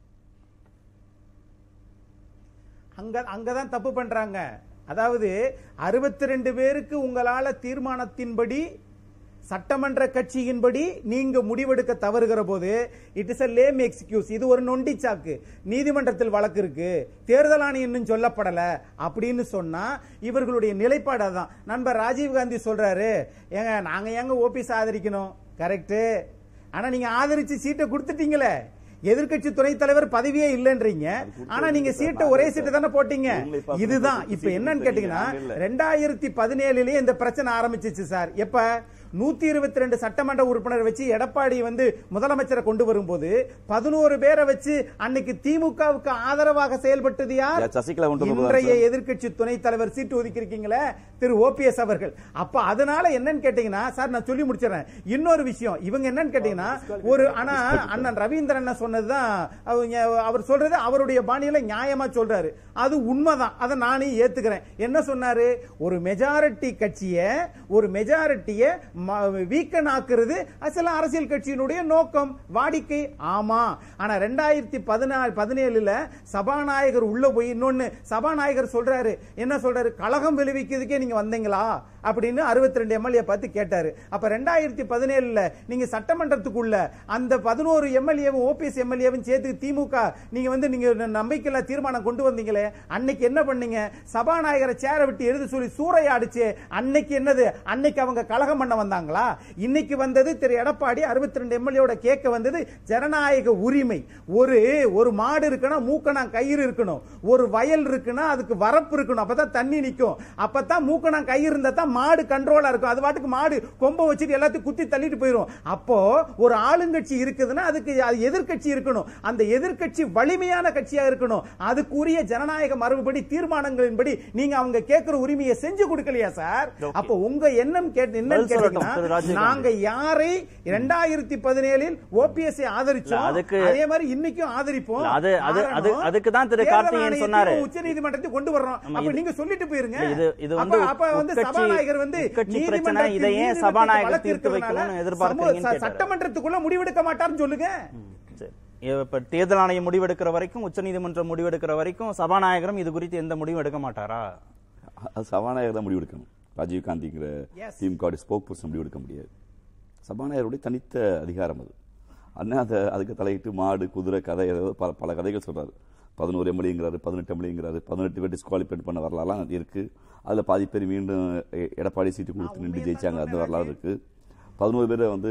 அங்க அங்கதான் தப்பு பண்றாங்க அதாவது அறுபத்தி ரெண்டு பேருக்கு உங்களால தீர்மானத்தின்படி சட்டமன்ற கட்சியின்படி நீங்க முடிவெடுக்க தவறுகிற போது it is a lame excuse இது ஒரு நொண்டி சாக்கு நீதிமன்றத்தில் வழக்கு இருக்கு தேர்தல் ஆணையம் இன்னும் சொல்லப்படல அப்படின்னு சொன்னா இவர்களுடைய நிலைப்பாடு அதான் நண்பர் ராஜீவ் காந்தி சொல்றாரு ஏங்க நாங்க ஏங்க ஓபிஎஸ் ஆதரிக்கணும் கரெக்ட் ஆனா நீங்க ஆதரிச்சு சீட்டை கொடுத்துட்டீங்களே எதிர்க்கட்சி துணைத் தலைவர் பதவியே இல்லைன்றீங்க ஆனா நீங்க சீட்டை ஒரே சீட்டு தானே போட்டீங்க இதுதான் இப்ப என்னன்னு கேட்டீங்கன்னா ரெண்டாயிரத்தி பதினேழுலயே இந்த பிரச்சனை ஆரம்பிச்சிச்சு சார் எப்ப நூத்தி இருபத்தி ரெண்டு சட்டமன்ற உறுப்பினர் வச்சு எடப்பாடி வந்து முதலமைச்சரை கொண்டு வரும்போது பதினோரு பேரை வச்சு அன்னைக்கு திமுகவுக்கு ஆதரவாக செயல்பட்டது யார் யார் சசிகலா கொண்டு வந்ததா இன்றைய சார்? எதிர்க்கட்சி துணைத் தலைவர் சீட்டு ஒதுக்கி இருக்கீங்களே திரு ஓபிஎஸ் அவர்கள் அப்ப அதனால என்னன்னு கேட்டீங்கன்னா சார் நான் சொல்லி முடிச்சிடறேன் இன்னொரு விஷயம் இவங்க என்னன்னு கேட்டீங்கன்னா ஒரு ஆனா அண்ணன் ரவீந்திரன் அண்ணன் சொன்னதுதான் அவங்க அவர் சொல்றது அவருடைய பாணியில நியாயமா சொல்றாரு அது உண்மைதான் அதை நானே ஏத்துக்கிறேன் என்ன சொன்னாரு ஒரு மெஜாரிட்டி கட்சிய ஒரு மெஜாரிட்டிய வீக்கன் ஆக்குறது சில அரசியல் கட்சியினுடைய நோக்கம் வாடிக்கை ஆமா ஆனா ரெண்டாயிரத்தி பதினாலு பதினேழுல சபாநாயகர் உள்ள போய் இன்னொன்னு சபாநாயகர் சொல்றாரு என்ன சொல்றாரு கழகம் விளைவிக்கிறதுக்கே நீங்க வந்தீங்களா அப்படின்னு அறுபத்தி ரெண்டு எம்எல்ஏ பார்த்து கேட்டாரு அப்ப ரெண்டாயிரத்தி பதினேழுல நீங்க சட்டமன்றத்துக்குள்ள அந்த பதினோரு எம்எல்ஏவும் ஓபிஎஸ் எம்எல்ஏவும் சேர்த்து திமுக நீங்க வந்து நீங்க நம்பிக்கையில்லா தீர்மானம் கொண்டு வந்தீங்களே அன்னைக்கு என்ன பண்ணீங்க சபாநாயகரை சேர விட்டு எழுத சொல்லி சூறையாடிச்சு அன்னைக்கு என்னது அன்னைக்கு அவங்க கழகம் பண்ண வந்தாங்களா இன்னைக்கு வந்தது திரு எடப்பாடி அறுபத்தி ரெண்டு எம்எல்ஏட கேட்க வந்தது ஜனநாயக உரிமை ஒரு ஒரு மாடு இருக்குன்னா மூக்கணா கயிறு இருக்கணும் ஒரு வயல் இருக்குன்னா அதுக்கு வரப்பு இருக்கணும் அப்பதான் தண்ணி நிக்கும் அப்பதான் மூக்கணா கயிறு இருந்தா தான் மாடு கண்ட்ரோலா இருக்கும் அது பாட்டுக்கு மாடு கொம்ப வச்சுட்டு எல்லாத்தையும் குத்தி தள்ளிட்டு போயிரும் அப்போ ஒரு ஆளுங்கட்சி இருக்குதுன்னா அதுக்கு அது எதிர்க்கட்சி இருக்கணும் அந்த எதிர்க்கட்சி வலிமையான கட்சியா இருக்கணும் அதுக்குரிய ஜனநாயக மரபுபடி தீர்மானங்களின்படி நீங்க அவங்க கேட்கிற உரிமையை செஞ்சு கொடுக்கலையா சார் அப்போ உங்க எண்ணம் கேட்டு என்னன்னு பதில் சொல்லட்டும். வரட்டும், திரு ராஜீவ்காந்தி. நாங்க யாரை இரண்டாயிரத்தி பதினேழில் ஓபிஎஸ் ஆதரிச்சோம் இல்ல, அதுக்கு- அதே மாதிரி இன்னைக்கும் ஆதரிப்போம் இல்ல, அது- அது- அது- காரணம், அதுக்கு தான் திரு தேர்தல் கார்த்திகேயன் ஆணையத்தையும் சொன்னாரு. உச்ச நீதிமன்றத்துக்கு கொண்டு வர்றோம் ஆமா, அப்ப இது- நீங்க சொல்லிட்டு போயிருங்க இல்ல, இது- இது வந்து அப்ப- அப்ப வந்து உட்கட்சி- சபாநாயகர் வந்து உட்கட்சி பிரச்சனை, நீதிமன்றத்தில் இதை ஏன் நீதிமன்றத்துக்கு சபாநாயகர் வழக்கு தீர்த்து இருக்கிறதுனால வைக்கணும்னு எதிர்பார்க்கறீங்கன்னு சமூக- கேட்டாரு. சட்டமன்றத்துக்குள்ள முடிவெடுக்க மாட்டாருன்னு சொல்லுங்க சரி. இப்ப தேர்தல் ஆணையம் முடிவெடுக்கிற வரைக்கும் உச்சநீதிமன்றம் முடிவெடுக்கிற வரைக்கும் சபாநாயகரும் இது குறித்து எந்த முடிவும் எடுக்க மாட்டாரா அது சபாநாயகர் தான் முடிவெடுக்கணும் ராஜீவ் காந்திங்கிற Yes. திமுக ஸ்போக் பர்சன் முடிவெடுக்க முடியாது சபாநாயகருடைய தனித்த அதிகாரம் அது அண்ணா அதை அதுக்கு தலையிட்டு மாடு குதிரை கதை ஏதாவது பல பல கதைகள் சொல்றாரு பதினோரு எம்எல்ஏங்கிறாரு பதினெட்டு எம்எல்ஏங்கிறாரு பதினெட்டு பேர் டிஸ்குவாலிஃபைட் பண்ண வரலாறுலாம் இருக்கு அதுல பாதி பேர் மீண்டும் எ- எடப்பாடி சீட்டு கொடுத்து நின்று ஜெயிச்சாங்க அந்த வரலாறு இருக்கு பதினோரு பேரை வந்து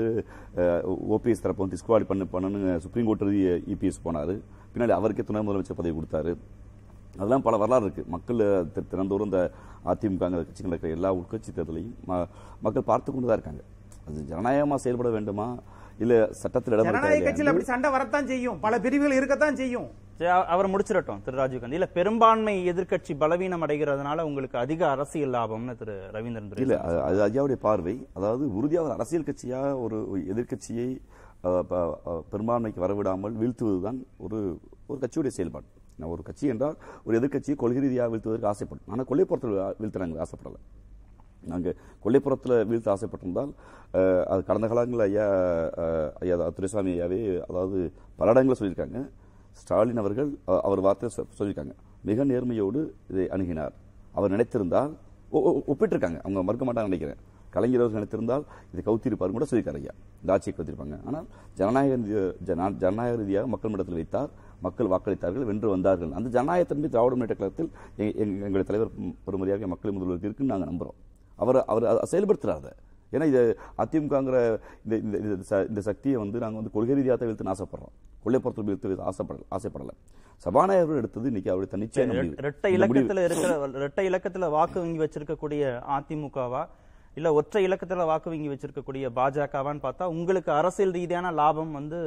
ஓபிஎஸ் தரப்பு வந்து டிஸ்குவாலி பண்ண பண்ணணும்னு சுப்ரீம் கோர்ட் இபிஎஸ் போனாரு பின்னாடி அவருக்கே துணை முதலமைச்சர் பதவி கொடுத்தாரு அதெல்லாம் பல வரலாறு இருக்கு மக்கள் தி- தினந்தோறும் இந்த அதிமுக கட்சிகள் இருக்கிற எல்லா உட்கட்சி தேர்தலையும் ம- மக்கள் பார்த்து கொண்டு தான் இருக்காங்க அது ஜனநாயகமா செயல்பட வேண்டுமா இல்ல சட்டத்தில் இடம் இருக்கா ஜனநாயக கட்சியில் இல்லையா அப்படி சண்டை வரத்தான் செய்யும் பல பிரிவுகள் இருக்கத்தான் செய்யும் சரி, அவ- அவர் முடிச்சிடட்டும் திரு ராஜீவ்காந்தி இல்ல பெரும்பான்மை எதிர்க்கட்சி பலவீனம் அடைகிறதுனால உங்களுக்கு அதிக அரசியல் லாபம்னு திரு ரவீந்திரன் துரை இல்ல அது- அது ஐயாவுடைய பார்வை அதாவது உறுதியாக ஒரு அரசியல் கட்சியா ஒரு எதிர்க்கட்சியை அஹ், ப- அஹ், பெரும்பான்மைக்கு வரவிடாமல் வீழ்த்துவதுதான் ஒரு ஒரு கட்சியுடைய செயல்பாடு நான் ஒரு கட்சி என்றால் ஒரு எதிர்க்கட்சியை கொள்கை ரீதியாக வீழ்த்துவதற்கு ஆசைப்படும் ஆனால் கொள்ளைப்புறத்தில் வீழ்த்த நாங்கள் ஆசைப்படலை நாங்கள் கொல்லைப்புறத்தில் வீழ்த்த ஆசைப்பட்டிருந்தால் அஹ், அது கடந்த காலங்களில் ஐயா அஹ், ஐயா துரைசாமி ஐயாவே அதாவது பல இடங்களில் சொல்லியிருக்காங்க ஸ்டாலின் அவர்கள் அஹ், அவர் வார்த்தை சொ- சொல்லியிருக்காங்க மிக நேர்மையோடு இதை அணுகினார் அவர் நினைத்திருந்தால் ஒ- ஒ- ஒப்பிட்டிருக்காங்க அவங்க மறுக்க மாட்டாங்க நினைக்கிறேன் கலைஞர் அவர்கள் நினைத்திருந்தால் இதை கவுத்திருப்பார் கூட சொல்லியிருக்காரு ஐயா இந்த ஆட்சியை கவுத்திருப்பாங்க ஆனால் ஜனநாயக ரீதியா- ஜன- ஜனநாயக ரீதியாக மக்கள் மன்றத்தில் வைத்தார் மக்கள் வாக்களித்தார்கள் வென்று வந்தார்கள் அந்த ஜனநாயகத்தின் திராவிட முன்னேற்ற கழகத்தில் எங்க- எங்க- எங்களுடைய தலைவர் பெருமதியாக மக்கள் முதல்வருக்கு இருக்குன்னு நாங்கள் நம்புறோம் அவர் அவர் அதை செயல்படுத்துறாரு அதை. ஏன்னா இது அதிமுகங்கிற இந்த இந்த- இந்த ச- இந்த சக்தியை வந்து நாங்கள் வந்து கொள்கை ரீதியாக தான் வீழ்த்துன்னு ஆசைப்படுறோம் கொள்ளைப்புறத்தில் வீழ்த்து ஆசைப்படல ஆசைப்படல சபாநாயகர் எடுத்தது இன்னைக்கு அவருடைய தன்னிச்சையான முடிவு. இரட்டை இந்த முடிவு- இலக்கத்துல இருக்கிற இரட்டை இலக்கத்துல வாக்கு வங்கி வச்சிருக்கக்கூடிய அதிமுகவா இல்ல ஒற்றை இலக்கத்துல வாக்கு வங்கி வச்சிருக்கக்கூடிய பாஜகவான்னு பார்த்தா உங்களுக்கு அரசியல் ரீதியான லாபம் வந்து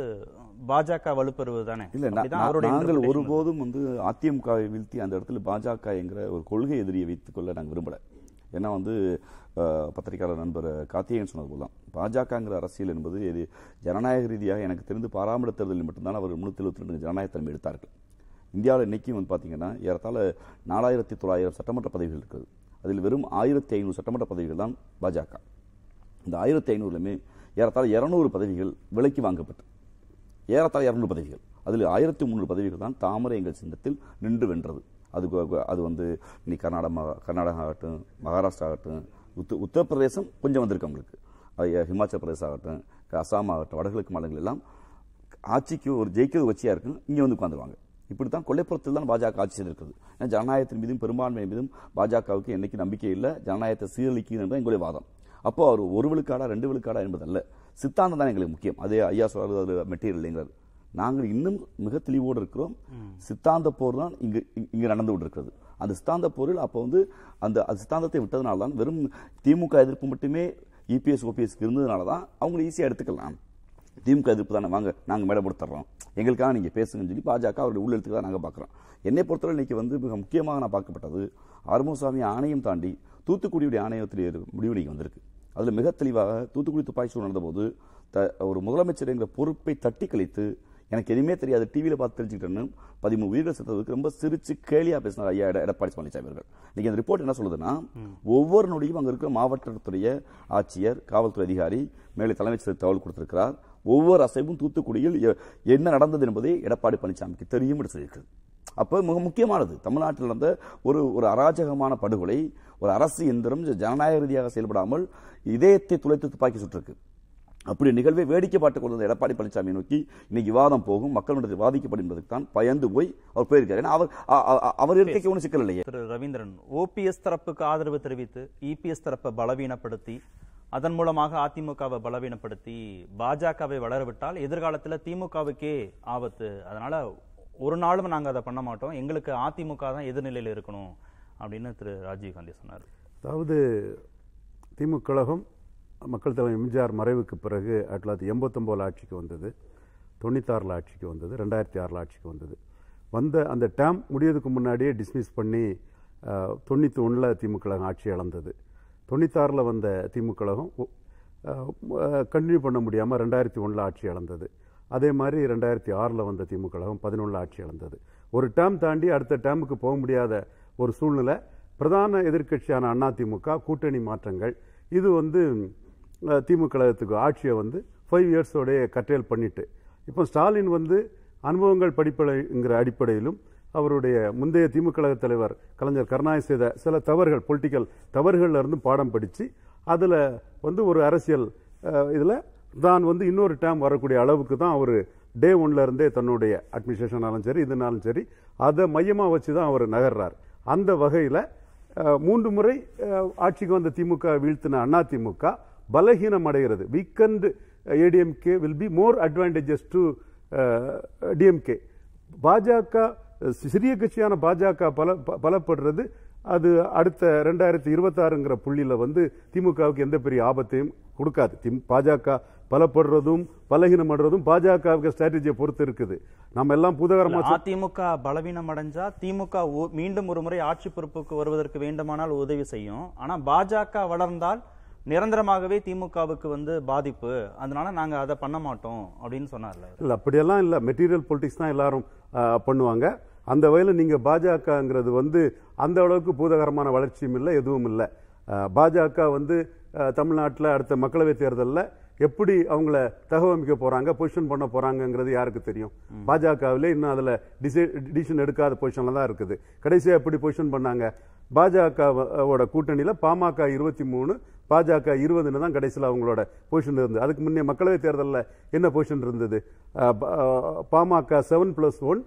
பாஜக வலுப்பெறுவது தானே இல்ல நா- அப்படிதான் நா- அவருடைய நாங்கள் interpretation. ஒருபோதும் வந்து அதிமுகவை வீழ்த்தி அந்த இடத்துல பாஜக என்கிற ஒரு கொள்கை எதிரியை வைத்துக் கொள்ள நாங்கள் விரும்பல ஏன்னா வந்து அஹ், பத்திரிகையாளர் நண்பர் கார்த்திகேயன் சொன்னது போலாம் பாஜகங்கிற அரசியல் என்பது இது ஜனநாயக ரீதியாக எனக்கு தெரிந்து பாராமட தேர்தலில் மட்டும்தான் அவர் முன்னூத்தி எழுபத்தி ரெண்டு ஜனநாயக தலைமை எடுத்தார்கள் இந்தியாவில் இன்னைக்கு வந்து பார்த்தீங்கன்னா ஏறத்தாழ நாலாயிரத்தி தொள்ளாயிரம் சட்டமன்ற பதவிகள் இருக்குது அதில் வெறும் ஆயிரத்தி ஐநூறு சட்டமன்ற பதவிகள் தான் பாஜக இந்த ஆயிரத்தி ஐநூறுலையுமே ஏறத்தாழ இருநூறு பதவிகள் விலைக்கு வாங்கப்பட்டு ஏறத்தாழ இருநூறு பதவிகள் அதில் ஆயிரத்தி முந்நூறு பதவிகள் தான் தாமரை எங்கள் சின்னத்தில் நின்று வென்றது அது கு- அது வந்து இன்னைக்கு கர்நாடகா கர்நாடகா ஆகட்டும் மகாராஷ்டிரா ஆகட்டும் உத்த உத்தரப்பிரதேசம் கொஞ்சம் வந்திருக்கு அவங்களுக்கு அது ஹிமாச்சல் பிரதேசம் ஆகட்டும் அசாம் ஆகட்டும் வடகிழக்கு மாநிலங்கள் எல்லாம் ஆட்சிக்கு ஒரு ஜெயிக்கிறது வச்சியா இருக்கும் இங்கே வந்து உட்காந்துருவாங்க இப்படி தான் கொல்லைப்புறத்தில் தான் பாஜக ஆட்சி செய்திருக்கிறது ஏன்னா ஜனநாயகத்தின் மீதும் பெரும்பான்மை மீதும் பாஜகவுக்கு என்னைக்கு நம்பிக்கை இல்லை ஜனநாயகத்தை சீரழிக்குது என்ற எங்களுடைய வாதம் அப்போ அவர் ஒரு விழுக்காடா ரெண்டு விழுக்காடா என்பதல்ல சித்தாந்தம் தான் எங்களுக்கு முக்கியம் அதே ஐயா சொல்றது அது மெட்டீரியல் இல்லைங்கிறது நாங்கள் இன்னும் மிக தெளிவோடு இருக்கிறோம் சித்தாந்த போர் தான் இங்கு இங்க- இங்கு நடந்து கொண்டிருக்கிறது அந்த சித்தாந்த போரில் அப்போ வந்து அந்த அந்த சித்தாந்தத்தை விட்டதுனால தான் வெறும் திமுக எதிர்ப்பு மட்டுமே இபிஎஸ் ஓபிஎஸ் இருந்ததுனால தான் அவங்களை ஈஸியாக எடுத்துக்கலாம் திமுக எதிர்ப்பு தானே வாங்க நாங்கள் மேடம் கொடுத்துட்றோம் எங்களுக்காக நீங்கள் பேசுங்கன்னு சொல்லி பாஜக அவருடைய உள்ளெழுத்துக்கு தான் நாங்கள் பார்க்குறோம் என்னை பொறுத்தவரை இன்னைக்கு வந்து மிக முக்கியமாக நான் பார்க்கப்பட்டது ஆறுமுகசாமி ஆணையம் தாண்டி தூத்துக்குடியுடைய ஆணையத்தில் இரு- முடிவு இன்னைக்கு வந்திருக்கு அதில் மிக தெளிவாக தூத்துக்குடி துப்பாக்கி சூடு நடந்தபோது த ஒரு முதலமைச்சர் என்கிற பொறுப்பை தட்டி கழித்து எனக்கு எதுவுமே தெரியாது டிவியில் பார்த்து தெரிஞ்சுக்கிட்டேன்னு பதிமூணு உயிர்கள் செத்ததுக்கு ரொம்ப சிரிச்சு கேலியா பேசினார் ஐயா எட- எடப்பாடி பழனிசாமி அவர்கள் இன்னைக்கு அந்த ரிப்போர்ட் என்ன சொல்லுதுன்னா ஒவ்வொரு நொடியும் அங்க இருக்கிற மாவட்டத்துடைய ஆட்சியர் காவல்துறை அதிகாரி மேலே தலைமைச் செயலர் தகவல் கொடுத்திருக்கிறார் ஒவ்வொரு அசைவும் தூத்துக்குடியில் எ- என்ன நடந்தது என்பதை எடப்பாடி பழனிசாமிக்கு தெரியும் என்று சொல்லியிருக்கிறது அப்ப மிக முக்கியமானது தமிழ்நாட்டில் நடந்த ஒரு ஒரு அராஜகமான படுகொலை ஒரு அரசு எந்திரம் ஜனநாயக ரீதியாக செயல்படாமல் இதயத்தை துளைத்து துப்பாக்கி சுட்டிருக்கு அப்படி நிகழ்வை வேடிக்கை பார்த்துக் கொண்டிருந்த எடப்பாடி பழனிசாமி நோக்கி இன்னைக்கு விவாதம் போகும் மக்களிடத்தில் வாதிக்கப்படும் என்பதற்கு தான் பயந்து போய் அவர் போயிருக்காரு ஏன்னா அவர் அ- அ- அவர் இருக்கைக்கு ஒன்றும் சிக்கல் இல்லையே திரு ரவீந்திரன் ஓபிஎஸ் தரப்புக்கு ஆதரவு தெரிவித்து இபிஎஸ் தரப்பை பலவீனப்படுத்தி அதன் மூலமாக அதிமுகவை பலவீனப்படுத்தி பாஜகவை வளரவிட்டால் எதிர்காலத்துல திமுகவுக்கே ஆபத்து அதனால ஒரு நாளும் நாங்க அதை பண்ண மாட்டோம் எங்களுக்கு அதிமுக தான் எதிர்நிலையில் இருக்கணும் அப்படின்னு திரு ராஜீவ்காந்தி சொன்னார் அதாவது திமுக கழகம் மக்கள் தலைவர் எம்ஜிஆர் மறைவுக்கு பிறகு ஆயிரத்தி தொள்ளாயிரத்தி எண்பத்தொம்போதில் ஆட்சிக்கு வந்தது தொண்ணூத்தாறில் ஆட்சிக்கு வந்தது ரெண்டாயிரத்தி ஆறில் ஆட்சிக்கு வந்தது வந்த அந்த டேம் முடியறதுக்கு முன்னாடியே டிஸ்மிஸ் பண்ணி தொண்ணூற்றி ஒன்றில் திமுக கழகம் ஆட்சி இழந்தது தொண்ணூத்தாறில் வந்த திமுக கழகம் ஒ- கண்டினியூ பண்ண முடியாமல் ரெண்டாயிரத்தி ஒன்றில் ஆட்சி இழந்தது அதே மாதிரி ரெண்டாயிரத்தி ஆறில் வந்த திமுக கழகம் பதினொன்றில் ஆட்சி இழந்தது ஒரு டேர்ம் தாண்டி அடுத்த டேர்முக்கு போக முடியாத ஒரு சூழ்நிலை பிரதான எதிர்க்கட்சியான அதிமுக கூட்டணி மாற்றங்கள் இது வந்து அஹ், திமுக கழகத்துக்கு ஆட்சியை வந்து ஃபைவ் இயர்ஸோடைய கட்டேல் பண்ணிட்டு இப்போ ஸ்டாலின் வந்து அனுபவங்கள் படிப்படைங்கிற அடிப்படையிலும் அவருடைய முந்தைய திமுக கழக தலைவர் கலைஞர் கருணாநிதி செய்த சில தவறுகள் பொலிட்டிக்கல் தவறுகள்ல இருந்து பாடம் படித்து அதில் வந்து ஒரு அரசியல் இதில் தான் வந்து இன்னொரு டேம் வரக்கூடிய அளவுக்கு தான் அவர் டே ஒன்ல இருந்தே தன்னுடைய அட்மினிஸ்ட்ரேஷனாலும் சரி இதுனாலும் சரி அதை மையமாக வச்சு தான் அவர் நகர்றார் அந்த வகையில் மூன்று முறை அஹ், ஆட்சிக்கு வந்த திமுக வீழ்த்தின அண்ணா திமுக பலகீனம் அடைகிறது weakened ADMK will be more advantages to DMK BJP சிறிய கட்சியான பாஜக பல ப- பலப்படுறது அது அடுத்த ரெண்டாயிரத்தி இருபத்தாறுங்கிற புள்ளியில வந்து திமுகவுக்கு எந்த பெரிய ஆபத்தையும் கொடுக்காது திம்- பாஜக பலப்படுறதும் பலகீனம் அடைறதும் பாஜகவுக்கு ஸ்ட்ராட்டஜியை பொறுத்து இருக்குது நம்ம எல்லாம் புதகரமா சொ- அதிமுக பலவீனம் அடைஞ்சா திமுக ஒ- மீண்டும் ஒரு முறை ஆட்சி பொறுப்புக்கு வருவதற்கு வேண்டுமானால் உதவி செய்யும் ஆனா பாஜக வளர்ந்தால் நிரந்தரமாகவே திமுகவுக்கு வந்து பாதிப்பு அதனால நாங்க அதை பண்ண மாட்டோம் அப்படின்னு சொன்னார்ல அவரு. இல்ல அப்படியெல்லாம் இல்ல மெட்டீரியல் பொலிட்டிக்ஸ் தான் எல்லாரும் ஆ, பண்ணுவாங்க அந்த வகையில் நீங்க பாஜகங்கிறது வந்து அந்த அளவுக்கு பூதகரமான வளர்ச்சியும் இல்லை எதுவும் இல்லை ஆ, பாஜக வந்து தமிழ்நாட்டில் அடுத்த மக்களவைத் தேர்தலில் எப்படி அவங்கள தகவமைக்க போறாங்க பொசிஷன் பண்ண போறாங்கங்கிறது யாருக்கு தெரியும் பாஜகவிலே இன்னும் அதுல டிசிஷன் எடுக்காத பொசிஷன்ல தான் இருக்குது கடைசியா எப்படி பொசிஷன் பண்ணாங்க பாஜகவோட கூட்டணியில பாமக இருபத்தி மூணு பாஜக இருபதுன்னு தான் கடைசியில் அவங்களோட பொசிஷன் இருந்தது அதுக்கு முன்னே மக்களவைத் தேர்தலில் என்ன பொசிஷன் இருந்தது அஹ், ப- அஹ், PMK seven plus one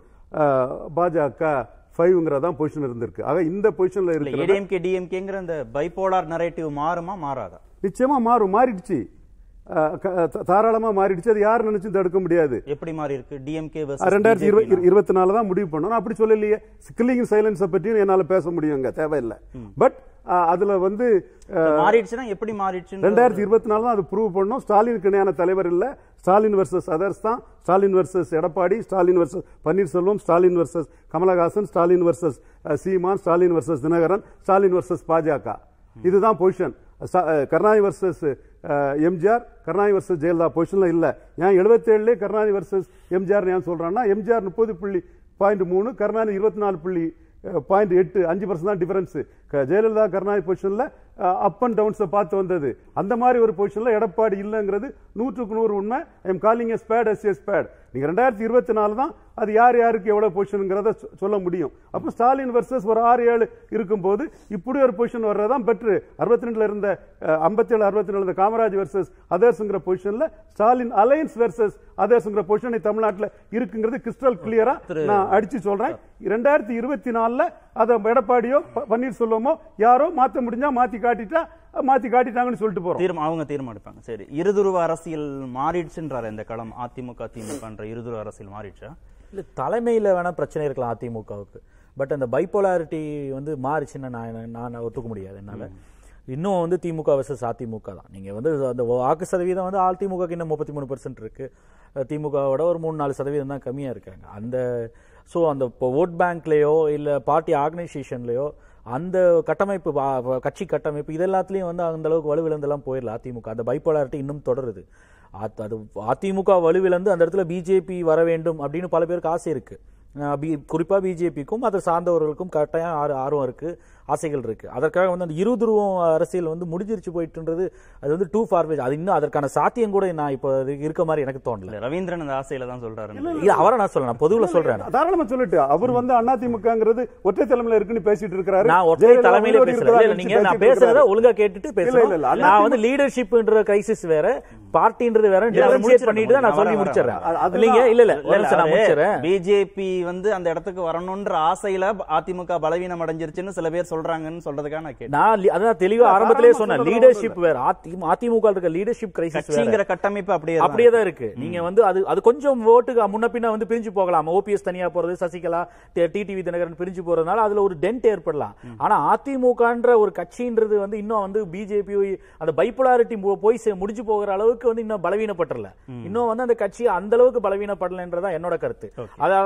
BJP ஃபைவ்ங்கிறதான் பொசிஷன் இருந்திருக்கு ஆக இந்த பொசிஷன்ல இல்ல இருக்கிற ஏடிஎம்கே டிஎம்கேங்கிற இந்த பைபோலார் நரேட்டிவ் மாறுமா மாறாதா நிச்சயமா மாறும் மாறிடுச்சு அஹ், க- த- தாராளமா மாறிடுச்சு அது யார் நினைச்சும் தடுக்க முடியாது எப்படி மாறி இருக்கு டிஎம்கே ரெண்டாயிரத்தி இருபது இருபத்தி நாலு தான் முடிவு பண்ணணும் அப்படி சொல்லலையே கில்லிங் சைலன்ஸை பற்றியும் என்னால பேச முடியுங்க தேவையில்லை பட் அதுல வந்து அஹ், மாறிடுச்சுன்னா எப்படி மாறிடுச்சுன்னு ரெண்டாயிரத்தி இருபத்தி நாலு தான் அது ப்ரூவ் பண்ணோம் ஸ்டாலினுக்கு இணையான தலைவர் இல்ல ஸ்டாலின் வர்சஸ் அதர்ஸ் தான் Stalin versus Edappadi Stalin versus Panneerselvam Stalin versus Kamalahasan Stalin versus Seeman Stalin versus Dinakaran Stalin versus BJP இதுதான் position Karunanidhi versus MGR Karunanidhi versus Jayalalithaa பொசிஷன்ல இல்ல ஏன் எழுபத்தேழுலே கருணாநிதி வர்சஸ் எம்ஜிஆர் ஏன் சொல்றான்னா எம்ஜிஆர் முப்பது புள்ளி பாயிண்ட் மூணு கருணாநிதி இருபத்தி நாலு புள்ளி பாயிண்ட் எட்டு அஞ்சு பர்சன்ட் தான் டிஃபரன்ஸ் ஜெயலலிதா கருணாநிதி பொசிஷன்ல அப் அண்ட் டவுன்ஸை பார்த்து வந்தது அந்த மாதிரி ஒரு பொசிஷன்ல எடப்பாடி இல்லைங்கிறது நூற்றுக்கு நூறு உண்மை I'm calling as bad as as bad நீங்க ரெண்டாயிரத்தி இருபத்தி நாலு தான் அது யார் யாருக்கு எவ்வளவு பொசிஷனுங்கிறத சொ- சொல்ல முடியும் அப்போ ஸ்டாலின் வர்சஸ் ஒரு ஆறு ஏழு இருக்கும்போது இப்படி ஒரு பொசிஷன் வர்றதான் பெட்ரு அறுபத்தி ரெண்டுல இருந்த ஐம்பத்தேழு அறுபத்தி ரெண்டு காமராஜ் வர்சஸ் அதர்ஸ்ங்கிற பொசிஷன்ல ஸ்டாலின் அலையன்ஸ் வர்சஸ் அதர்ஸ்ங்கிற பொசிஷன் தமிழ்நாட்டில் இருக்குங்கிறது கிறிஸ்டல் கிளியரா நான் அடிச்சு சொல்றேன் ரெண்டாயிரத்தி இருபத்தி நாலுல அதை எடப்பாடியோ ப- பன்னீர்செல்வமோ யாரோ மாத்த முடிஞ்சா மாத்தி காட்டிட்டா மாத்தி காட்டிட்டாங்கன்னு சொல்லிட்டு போறோம் தீர்மா அவங்க தீர்மானம் எடுப்பாங்க சரி இருதுருவ அரசியல் மாறிடுச்சுன்றாரு இந்த களம் அதிமுக திமுகன்ற இருதுருவ அரசியல் மாறிடுச்சா இல்ல தலைமையில வேணா பிரச்சனை இருக்கலாம் அதிமுகவுக்கு பட் அந்த பைப்போலாரிட்டி வந்து மாறிச்சுன்னு நான் நான் ஒத்துக்க முடியாது என்னால இன்னும் வந்து திமுக வர்சஸ் அதிமுக தான் நீங்க வந்து அந்த வாக்கு சதவீதம் வந்து அதிமுக இன்னும் முப்பத்தி மூணு பர்சன்ட் இருக்கு திமுகவோட ஒரு மூணு நாலு சதவீதம் தான் கம்மியா இருக்காங்க அந்த ஸோ அந்த இப்போ ஓட் பேங்க்லயோ இல்ல பார்ட்டி ஆர்கனைசேஷன்லயோ அந்த கட்டமைப்பு வா- கட்சி கட்டமைப்பு இது எல்லாத்துலயும் வந்து அந்த அளவுக்கு வலுவிழந்தெல்லாம் போயிடல அதிமுக அந்த பைப்போலாரிட்டி இன்னும் தொடருது அத்- அது அதிமுக வலுவிழந்து அந்த இடத்துல பிஜேபி வர வேண்டும் அப்படின்னு பல பேருக்கு ஆசை இருக்கு அஹ் பி- குறிப்பா பிஜேபிக்கும் அதை சார்ந்தவர்களுக்கும் கட்டாயம் ஆர்- ஆர்வம் இருக்கு ஆசைகள் இருக்கு அதற்காக வந்து அந்த இருதுருவம் அரசியல் வந்து முடிஞ்சிருச்சு போயிட்டுன்றது அது வந்து டூ ஃபார்வேஜ் அது இன்னும் அதற்கான சாத்தியம் கூட நான் இப்போ அது இருக்க மாதிரி எனக்கு தோணல இல்ல ரவீந்திரன் அந்த ஆசையில தான் சொல்றாரு இல்ல அவரை நான் சொல்றேன் நான் பொதுவுல சொல்றேன் நான். தாராளமா சொல்லிட்டு அவர் வந்து அதிமுகங்கிறது ஒற்றை தலைமையில இருக்குன்னு பேசிட்டு இருக்கிறாரு நான் ஒற்றை ஜெயலலிதா தலைமையில உயிரோடு பேசுறேன் இருக்கிறாரு இல்ல, நீங்க நான் பேசிட்டு பேசுறத இருக்கிறாரு. ஒழுங்கா கேட்டுட்டு இல்ல, இல்ல, இல்ல. பேசணும் நான் வந்து லீடர்ஷிப்ன்ற கிரைசிஸ் வேற பார்ட்டின்றது வேற டிஃபரன்ஷியேட் பண்ணிட்டு தான் நான் சொல்லி முடிச்சிடுறேன் அதுதான். இல்லைங்க இல்ல இல்ல ஒரு நிமிஷம் நான் முடிச்சிடுறேன் பிஜேபி வந்து அந்த இடத்துக்கு வரணும்ன்ற ஆசையில அதிமுக பலவீனம் அடைஞ்சிருச்சுன்னு சில பேர் சொல்றாங்கன்னு சொல்றதுக்காக நான் கேட்டேன் நான் லி- அதான் தெளிவா ஆரம்பத்திலே தாராளமா சொன்னேன் சொல்றது லீடர்ஷிப் வேற அதிமுக அதிமுக இருக்க லீடர்ஷிப் கிரைசிஸ் வேற கட்சிங்கிற கட்டமைப்பு அப்படியே தான் அப்படியே தான் இருக்கு நீங்க வந்து அது அது கொஞ்சம் ஓட்டுக்கு முன்ன பின்ன வந்து பிரிஞ்சு போகலாம் ஓபிஎஸ் தனியா போறது சசிகலா டிடிவி தினகரன் பிரிஞ்சு போறதுனால அதுல ஒரு டென்ட் ஏற்படலாம் ஆனா அதிமுகன்ற ஒரு கட்சின்றது வந்து இன்னும் வந்து பிஜேபி அந்த பைப்புலாரிட்டி போய் சே- முடிஞ்சு போகிற அளவுக்கு வந்து இன்னும் பலவீனப்பட்டுறல இன்னும் வந்து அந்த கட்சி அந்த அளவுக்கு பலவீனப்படலன்றதா என்னோட கருத்து அதை அதை வச்சுட்டு